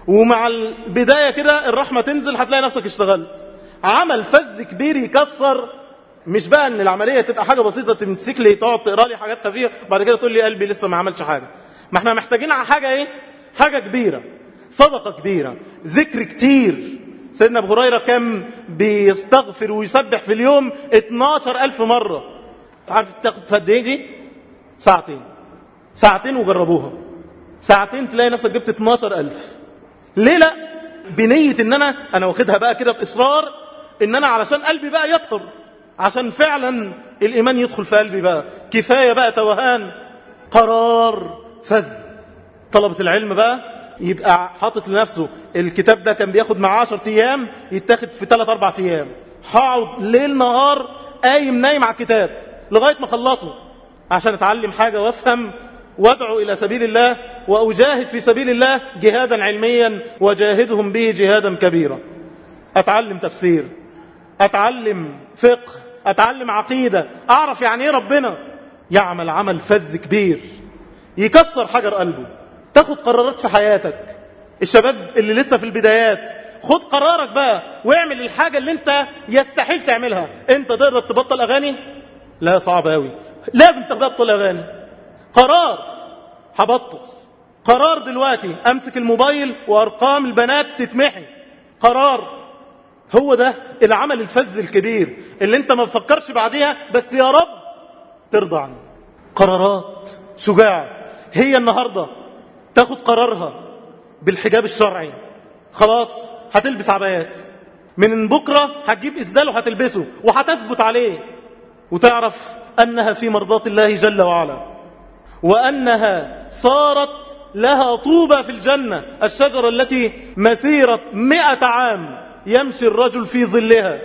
ومع البداية كده الرحمة تنزل هتلاقي نفسك اشتغلت عمل فذ كبير يكسر مش بقى ان العملية تبقى حاجة بسيطة تمسك لي تقعد تقرا لي حاجات خفيفة بعد كده تقول لي قلبي لسه ما عملش حاجة ما احنا محتاجين على حاجة ايه حاجة كبيرة صدقة كبيرة ذكر كتير سيدنا ابو هريرة كان بيستغفر ويسبح في اليوم 12 ألف مرة عارف تاخد قد ايه دي ساعتين ساعتين وجربوها ساعتين تلاقي نفسك جبت 12 ألف ليه لا بنية ان انا انا واخدها بقى كده باصرار ان انا علشان قلبي بقى يطهر عشان فعلا الايمان يدخل في قلبي بقى كفاية بقى توهان قرار فذ طلبة العلم بقى يبقى حاطط لنفسه الكتاب ده كان بياخد معاه 10 ايام يتاخد في 3 4 ايام هقعد ليل نهار قايم نايم على الكتاب لغايه ما اخلصه عشان اتعلم حاجه وافهم وادعو الى سبيل الله واجاهد في سبيل الله جهادا علميا وجاهدهم به جهادا كبيرا اتعلم تفسير اتعلم فقه اتعلم عقيده اعرف يعني ايه ربنا يعمل عمل فذ كبير يكسر حجر قلبه تاخد قرارات في حياتك الشباب اللي لسه في البدايات خد قرارك بقى واعمل الحاجة اللي انت يستحيل تعملها انت تقدر تبطل اغاني لا صعب قوي لازم تبطل اغاني قرار هبطل قرار دلوقتي امسك الموبايل وارقام البنات تتمحي قرار هو ده العمل الفذ الكبير اللي انت ما بفكرش بعديها بس يا رب ترضى عنه قرارات شجاع هي النهارده تاخد قرارها بالحجاب الشرعي خلاص هتلبس عبايات من بكرة هتجيب إسدال وهتلبسه وهتثبت عليه وتعرف أنها في مرضات الله جل وعلا وأنها صارت لها طوبة في الجنة الشجرة التي مسيرة مئة عام يمشي الرجل في ظلها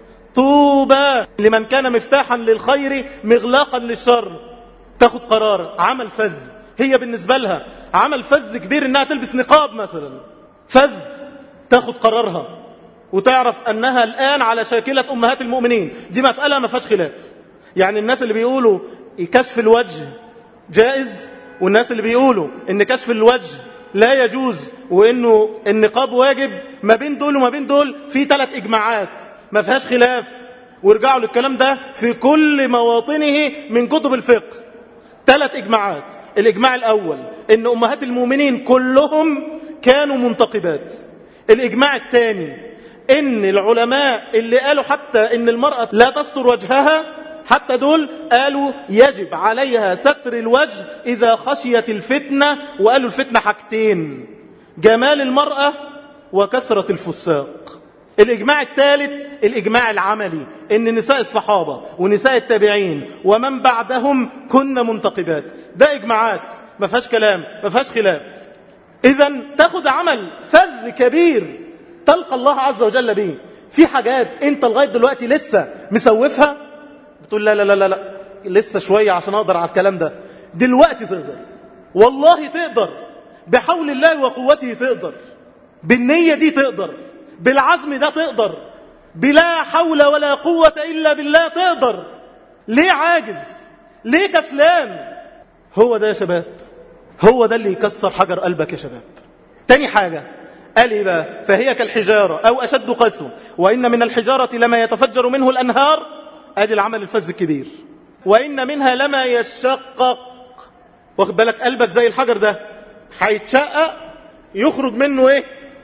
طوبى لمن كان مفتاحا للخير مغلاقا للشر تاخد قرار عمل فذ هي بالنسبة لها عمل فذ كبير انها تلبس نقاب مثلا فذ تاخد قرارها وتعرف انها الان على شاكلة امهات المؤمنين دي مسألة ما فيهاش خلاف يعني الناس اللي بيقولوا كشف الوجه جائز والناس اللي بيقولوا ان كشف الوجه لا يجوز وانه النقاب واجب ما بين دول وما بين دول في ثلاث اجماعات ما فيهاش خلاف وارجعوا للكلام ده في كل مواطنه من كتب الفقه ثلاث اجماعات الاجماع الاول ان امهات المؤمنين كلهم كانوا منتقبات الاجماع الثاني ان العلماء اللي قالوا حتى ان المرأة لا تستر وجهها حتى دول قالوا يجب عليها ستر الوجه إذا خشيت الفتنة وقالوا الفتنة حاجتين جمال المرأة وكثرة الفساق الإجماع الثالث الإجماع العملي إن نساء الصحابة ونساء التابعين ومن بعدهم كن منتقبات ده إجماعات ما فيهاش كلام ما فيهاش خلاف إذا تاخد عمل فذ كبير تلقى الله عز وجل به في حاجات انت لغاية دلوقتي لسه مسوفها بتقول لا لا لا لا, لا. لسه شوية عشان أقدر على الكلام ده دلوقتي تقدر والله تقدر بحول الله وقوته تقدر بالنية دي تقدر بالعزم ده تقدر بلا حول ولا قوة إلا بالله تقدر ليه عاجز ليه كسلان هو ده يا شباب هو ده اللي يكسر حجر قلبك يا شباب تاني حاجة قال إيه بقى فهي كالحجارة أو أشد قسوة وإن من الحجارة لما يتفجر منه الأنهار ادي العمل الفز الكبير وان منها لما يشقق واخد بالك قلبك زي الحجر ده هيتشقق يخرج منه ايه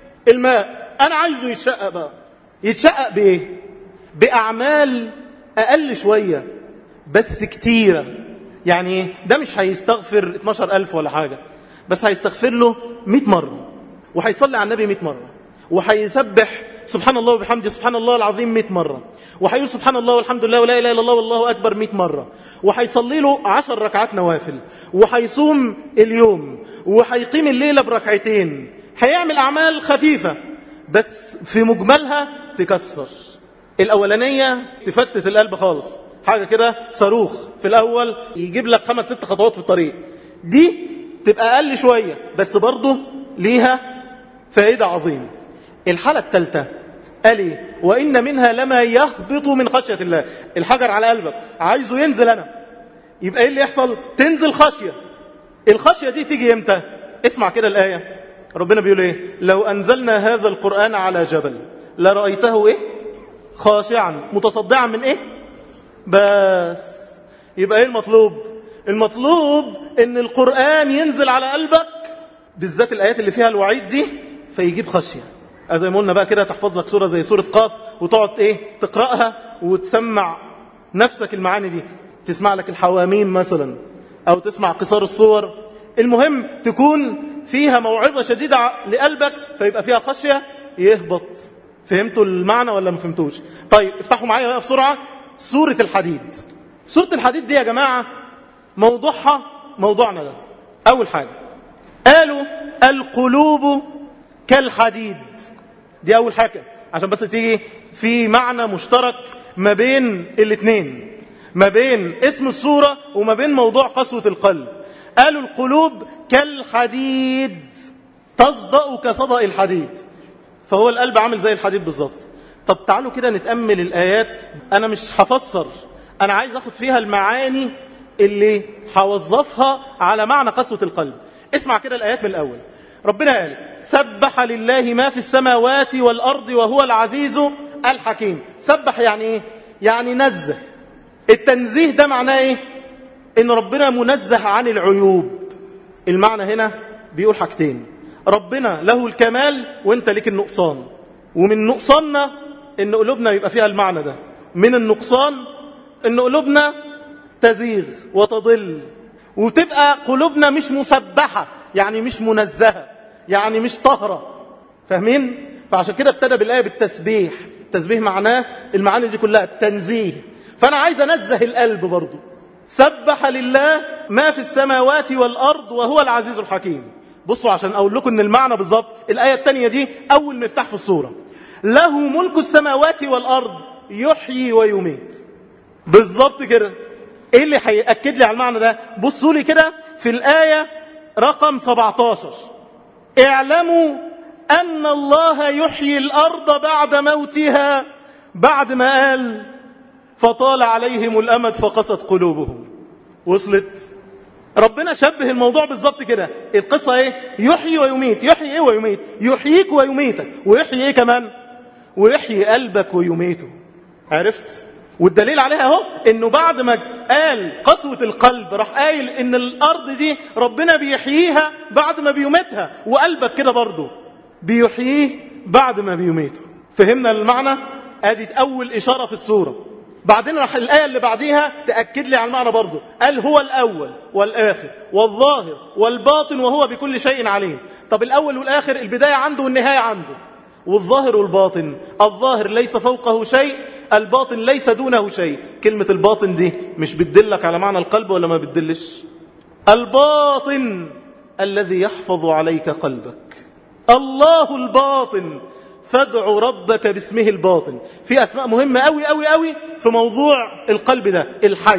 الماء انا عايزه يتشقق بقى يتشقق بايه باعمال اقل شويه بس كتيره يعني ايه ده مش هيستغفر 12000 ولا حاجه بس هيستغفر له 100 مره وهيصلي على النبي 100 مره وهيسبح سبحان الله وبحمده سبحان الله العظيم 100 مرة وهيقول سبحان الله والحمد لله ولا إله إلا الله والله أكبر 100 مرة وهيصلي له 10 ركعات نوافل وهيصوم اليوم وهيقيم الليلة بركعتين هيعمل أعمال خفيفة بس في مجملها تكسر الأولانية تفتت القلب خالص حاجة كده صاروخ في الأول يجيب لك خمس ست خطوات في الطريق دي تبقى أقل شوية بس برضه ليها فائدة عظيمة الحالة الثالثة قال ايه وإن منها لما يهبط من خشية الله الحجر على قلبك عايزه ينزل أنا يبقى ايه اللي يحصل تنزل خشية الخشية دي تيجي امتى اسمع كده الآية ربنا بيقول ايه لو أنزلنا هذا القرآن على جبل لرأيته ايه خاشعا متصدعا من ايه بس يبقى ايه المطلوب المطلوب ان القرآن ينزل على قلبك بالذات الآيات اللي فيها الوعيد دي فيجيب خشية زي ما قلنا بقى كده تحفظ لك سورة زي سورة قاف وتقعد ايه تقرأها وتسمع نفسك المعاني دي تسمع لك الحواميم مثلا او تسمع قصار الصور المهم تكون فيها موعظة شديدة لقلبك فيبقى فيها خشية يهبط فهمتوا المعنى ولا ما فهمتوش طيب افتحوا معايا بقى بسرعة سورة الحديد سورة الحديد دي يا جماعة موضوعها موضوعنا ده أول حاجة قالوا القلوب كالحديد دي أول حاجة عشان بس تيجي في معنى مشترك ما بين الاثنين ما بين اسم السورة وما بين موضوع قسوة القلب قالوا القلوب كالحديد تصدأ كصدأ الحديد فهو القلب عامل زي الحديد بالظبط طب تعالوا كده نتأمل الآيات أنا مش هفسر أنا عايز أخد فيها المعاني اللي هوظفها على معنى قسوة القلب اسمع كده الآيات من الأول ربنا قال سبح لله ما في السماوات والأرض وهو العزيز الحكيم سبح يعني إيه؟ يعني نزه التنزيه ده معناه إيه؟ إن ربنا منزه عن العيوب المعنى هنا بيقول حاجتين ربنا له الكمال وانت ليك النقصان ومن نقصاننا ان قلوبنا يبقى فيها المعنى ده من النقصان ان قلوبنا تزيغ وتضل وتبقى قلوبنا مش مسبحة يعني مش منزهة يعني مش طهرة فاهمين؟ فعشان كده ابتدى بالآية بالتسبيح التسبيح معناه المعاني دي كلها التنزيه فأنا عايز أنزه القلب برضو سبح لله ما في السماوات والأرض وهو العزيز الحكيم بصوا عشان أقول لكم أن المعنى بالظبط الآية الثانية دي أول مفتاح في الصورة له ملك السماوات والأرض يحيي ويميت بالظبط كده ايه اللي هيأكد لي على المعنى ده بصوا لي كده في الآية رقم 17 اعلموا أن الله يحيي الأرض بعد موتها بعد ما قال فطال عليهم الأمد فقست قلوبهم وصلت ربنا شبه الموضوع بالظبط كده القصة ايه يحيي ويميت يحيي ايه ويميت يحييك ويميتك ويحيي ايه كمان ويحيي قلبك ويميته عرفت والدليل عليها اهو انه بعد ما قال قسوة القلب راح قايل ان الارض دي ربنا بيحييها بعد ما بيميتها وقلبك كده برضه بيحييه بعد ما بيميته فهمنا المعنى ادي اول اشارة في السورة بعدين راح الآية اللي بعديها تأكد لي على المعنى برضه قال هو الأول والآخر والظاهر والباطن وهو بكل شيء عليم طب الأول والآخر البداية عنده والنهاية عنده والظاهر والباطن الظاهر ليس فوقه شيء الباطن ليس دونه شيء كلمة الباطن دي مش بتدلك على معنى القلب ولا ما بتدلش الباطن الذي يحفظ عليك قلبك الله الباطن فادع ربك باسمه الباطن في أسماء مهمة أوي أوي أوي في موضوع القلب ده الحي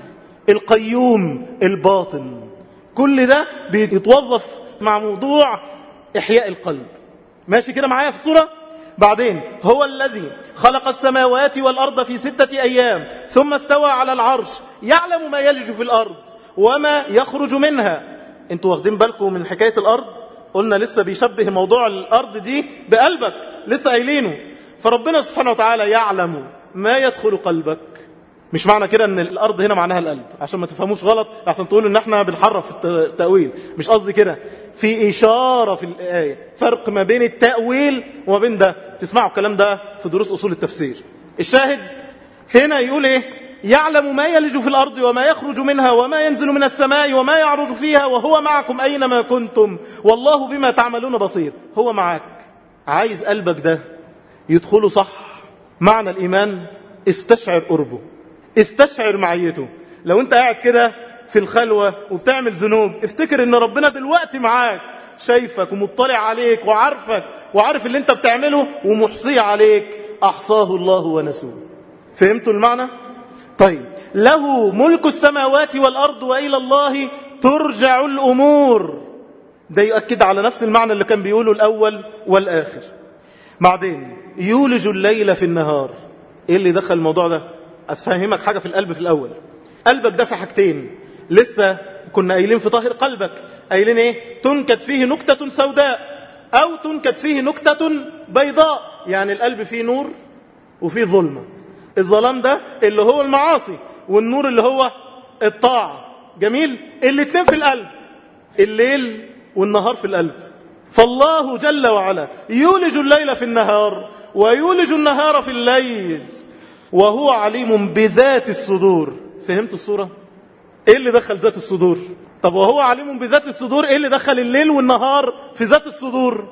القيوم الباطن كل ده بيتوظف مع موضوع إحياء القلب ماشي كده معايا في الصورة بعدين هو الذي خلق السماوات والأرض في ستة أيام ثم استوى على العرش يعلم ما يلج في الأرض وما يخرج منها انتوا واخدين بالكم من حكاية الأرض قلنا لسه بيشبه موضوع الأرض دي بقلبك لسه قايلينه فربنا سبحانه وتعالى يعلم ما يدخل قلبك مش معنى كده ان الارض هنا معناها القلب عشان ما تفهموش غلط عشان تقولوا ان احنا بنحرف التاويل مش قصدي كده في اشاره في الايه فرق ما بين التاويل وما بين ده تسمعوا الكلام ده في دروس اصول التفسير الشاهد هنا يقول ايه يعلم ما يلج في الارض وما يخرج منها وما ينزل من السماء وما يعرج فيها وهو معكم اينما كنتم والله بما تعملون بصير هو معك عايز قلبك ده يدخله صح معنى الايمان استشعر قربه استشعر معيته لو انت قاعد كده في الخلوة وبتعمل ذنوب افتكر ان ربنا دلوقتي معاك شايفك ومطلع عليك وعارفك وعارف اللي انت بتعمله ومحصي عليك احصاه الله ونسوه فهمتوا المعنى طيب له ملك السماوات والارض والى الله ترجع الامور ده يؤكد على نفس المعنى اللي كان بيقوله الاول والاخر بعدين يولج الليل في النهار ايه اللي دخل الموضوع ده افهمك حاجة في القلب في الأول قلبك ده في حاجتين لسه كنا قايلين في طاهر قلبك قايلين ايه تنكت فيه نكتة سوداء أو تنكت فيه نكتة بيضاء يعني القلب فيه نور وفيه ظلمة الظلام ده اللي هو المعاصي والنور اللي هو الطاعة جميل الاتنين في القلب الليل والنهار في القلب فالله جل وعلا يولج الليل في النهار ويولج النهار في الليل وهو عليم بذات الصدور فهمت الصورة؟ ايه اللي دخل ذات الصدور؟ طب وهو عليم بذات الصدور ايه اللي دخل الليل والنهار في ذات الصدور؟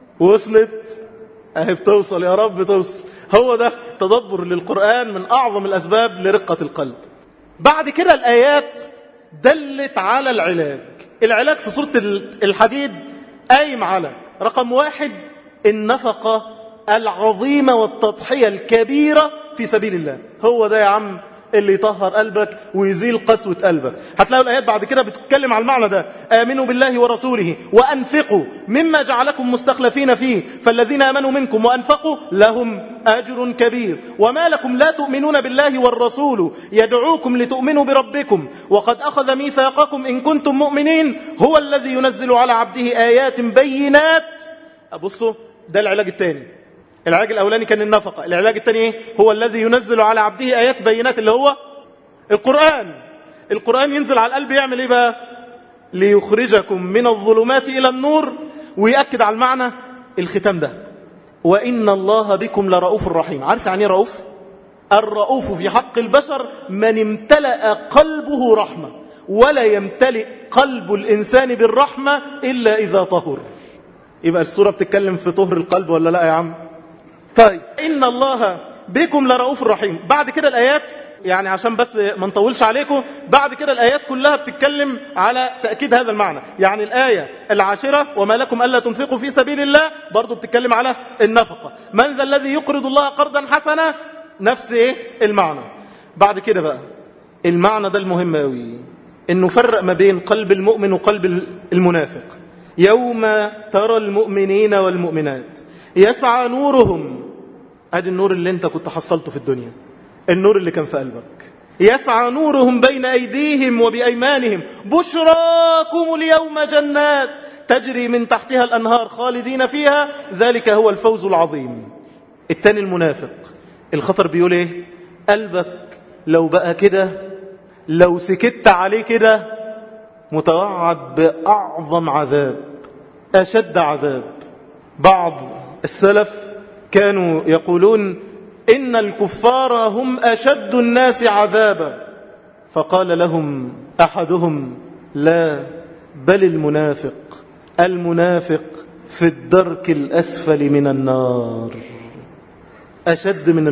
وصلت اهي بتوصل يا رب توصل هو ده تدبر للقرآن من أعظم الأسباب لرقة القلب بعد كده الآيات دلت على العلاج العلاج في سورة الحديد قايم على رقم واحد النفقة العظيمة والتضحية الكبيرة في سبيل الله هو ده يا عم اللي يطهر قلبك ويزيل قسوة قلبك هتلاقوا الآيات بعد كده بتتكلم على المعنى ده آمنوا بالله ورسوله وأنفقوا مما جعلكم مستخلفين فيه فالذين آمنوا منكم وأنفقوا لهم أجر كبير وما لكم لا تؤمنون بالله والرسول يدعوكم لتؤمنوا بربكم وقد أخذ ميثاقكم إن كنتم مؤمنين هو الذي ينزل على عبده آيات بينات أبصوا ده العلاج الثاني العلاج الأولاني كان النفقة العلاج الثاني إيه؟ هو الذي ينزل على عبده آيات بينات اللي هو القرآن القرآن ينزل على القلب يعمل إيه بقى ليخرجكم من الظلمات إلى النور ويأكد على المعنى الختام ده وإن الله بكم لرؤوف رحيم عارف يعني رؤوف الرؤوف في حق البشر من امتلأ قلبه رحمة ولا يمتلئ قلب الإنسان بالرحمة إلا إذا طهر يبقى السورة بتتكلم في طهر القلب ولا لا يا عم طيب إن الله بكم لرؤوف رحيم بعد كده الآيات يعني عشان بس ما نطولش عليكم بعد كده الآيات كلها بتتكلم على تأكيد هذا المعنى يعني الآية العاشرة وما لكم ألا تنفقوا في سبيل الله برضو بتتكلم على النفقة من ذا الذي يقرض الله قرضا حسنا نفس إيه المعنى بعد كده بقى المعنى ده المهم قوي انه فرق ما بين قلب المؤمن وقلب المنافق يوم ترى المؤمنين والمؤمنات يسعى نورهم ادي النور اللي انت كنت حصلته في الدنيا النور اللي كان في قلبك يسعى نورهم بين أيديهم وبأيمانهم بشراكم اليوم جنات تجري من تحتها الأنهار خالدين فيها ذلك هو الفوز العظيم التاني المنافق الخطر بيقول ايه قلبك لو بقى كده لو سكت عليه كده متوعد بأعظم عذاب أشد عذاب بعض السلف كانوا يقولون إن الكفار هم أشد الناس عذابا فقال لهم أحدهم لا بل المنافق المنافق في الدرك الأسفل من النار أشد من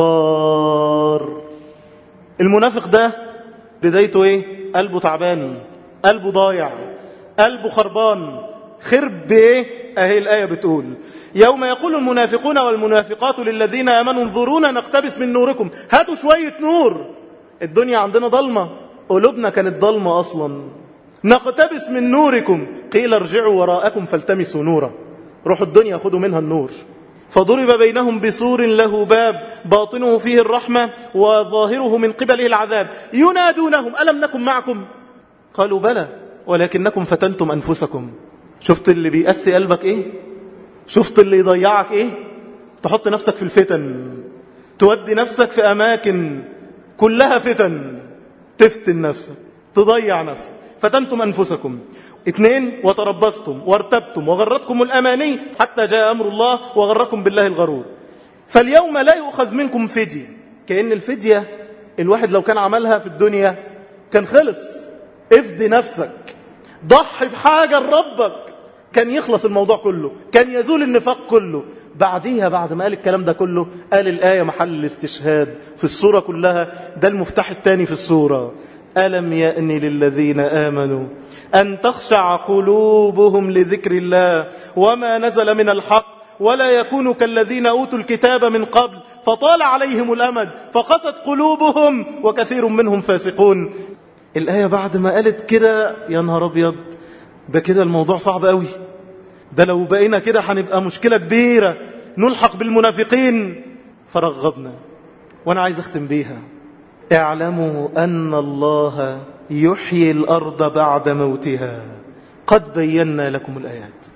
الكفار المنافق ده بدايته إيه قلبه تعبان قلبه ضايع قلبه خربان خرب بإيه أهي الآية بتقول يوم يقول المنافقون والمنافقات للذين آمنوا انظرونا نقتبس من نوركم هاتوا شوية نور الدنيا عندنا ضلمة قلوبنا كانت ضلمة أصلا نقتبس من نوركم قيل ارجعوا وراءكم فالتمسوا نورا روحوا الدنيا خذوا منها النور فضرب بينهم بسور له باب باطنه فيه الرحمة وظاهره من قبله العذاب ينادونهم ألم نكن معكم قالوا بلى ولكنكم فتنتم أنفسكم شفت اللي بيأسي قلبك ايه شفت اللي يضيعك ايه تحط نفسك في الفتن تودي نفسك في أماكن كلها فتن تفتن نفسك تضيع نفسك فتنتم أنفسكم اثنين وتربصتم وارتبتم وغرتكم الأماني حتى جاء أمر الله وغركم بالله الغرور فاليوم لا يؤخذ منكم فدية كأن الفدية الواحد لو كان عملها في الدنيا كان خلص افدي نفسك ضحي بحاجة لربك كان يخلص الموضوع كله كان يزول النفاق كله بعديها بعد ما قال الكلام ده كله قال الآية محل الاستشهاد في السورة كلها ده المفتاح الثاني في السورة ألم يأن للذين آمنوا أن تخشع قلوبهم لذكر الله وما نزل من الحق ولا يكونوا كالذين أوتوا الكتاب من قبل فطال عليهم الأمد فقست قلوبهم وكثير منهم فاسقون الآية بعد ما قالت كده يا نهار أبيض ده كده الموضوع صعب قوي ده لو بقينا كده هنبقى مشكلة كبيرة نلحق بالمنافقين فرغبنا وأنا عايز أختم بيها اعلموا أن الله يحيي الأرض بعد موتها قد بينا لكم الآيات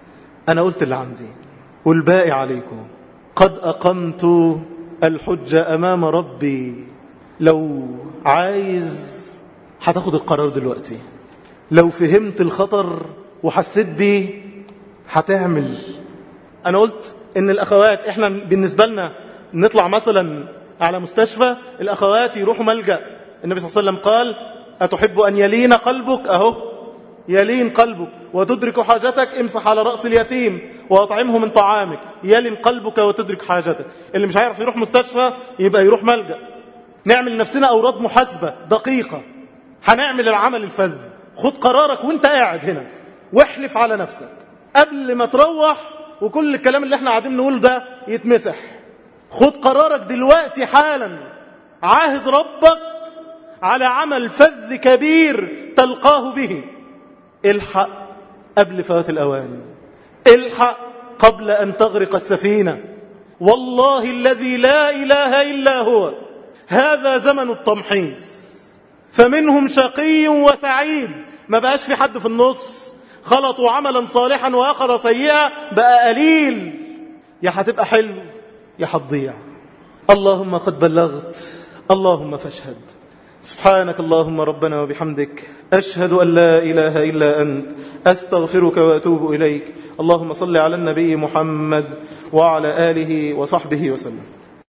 أنا قلت اللي عندي والباقي عليكم قد أقمت الحجة أمام ربي لو عايز هتاخد القرار دلوقتي لو فهمت الخطر وحسيت بيه هتعمل أنا قلت إن الأخوات إحنا بالنسبة لنا نطلع مثلا على مستشفى الأخوات يروحوا ملجأ النبي صلى الله عليه وسلم قال أتحب أن يلين قلبك أهو يلين قلبك وتدرك حاجتك امسح على رأس اليتيم وأطعمه من طعامك يلين قلبك وتدرك حاجتك اللي مش هيعرف يروح مستشفى يبقى يروح ملجأ نعمل لنفسنا أوراد محاسبة دقيقة هنعمل العمل الفذ خد قرارك وانت قاعد هنا واحلف على نفسك قبل ما تروح وكل الكلام اللي احنا قاعدين نقوله ده يتمسح خد قرارك دلوقتي حالا عاهد ربك على عمل فذ كبير تلقاه به الحق قبل فوات الأوان الحق قبل أن تغرق السفينة والله الذي لا إله إلا هو هذا زمن التمحيص فمنهم شقي وسعيد ما بقاش في حد في النص خلطوا عملا صالحا وآخر سيئا بقى قليل يا هتبقى حلو يا هتضيع اللهم قد بلغت اللهم فاشهد سبحانك اللهم ربنا وبحمدك أشهد أن لا إله إلا أنت أستغفرك وأتوب إليك اللهم صل على النبي محمد وعلى آله وصحبه وسلم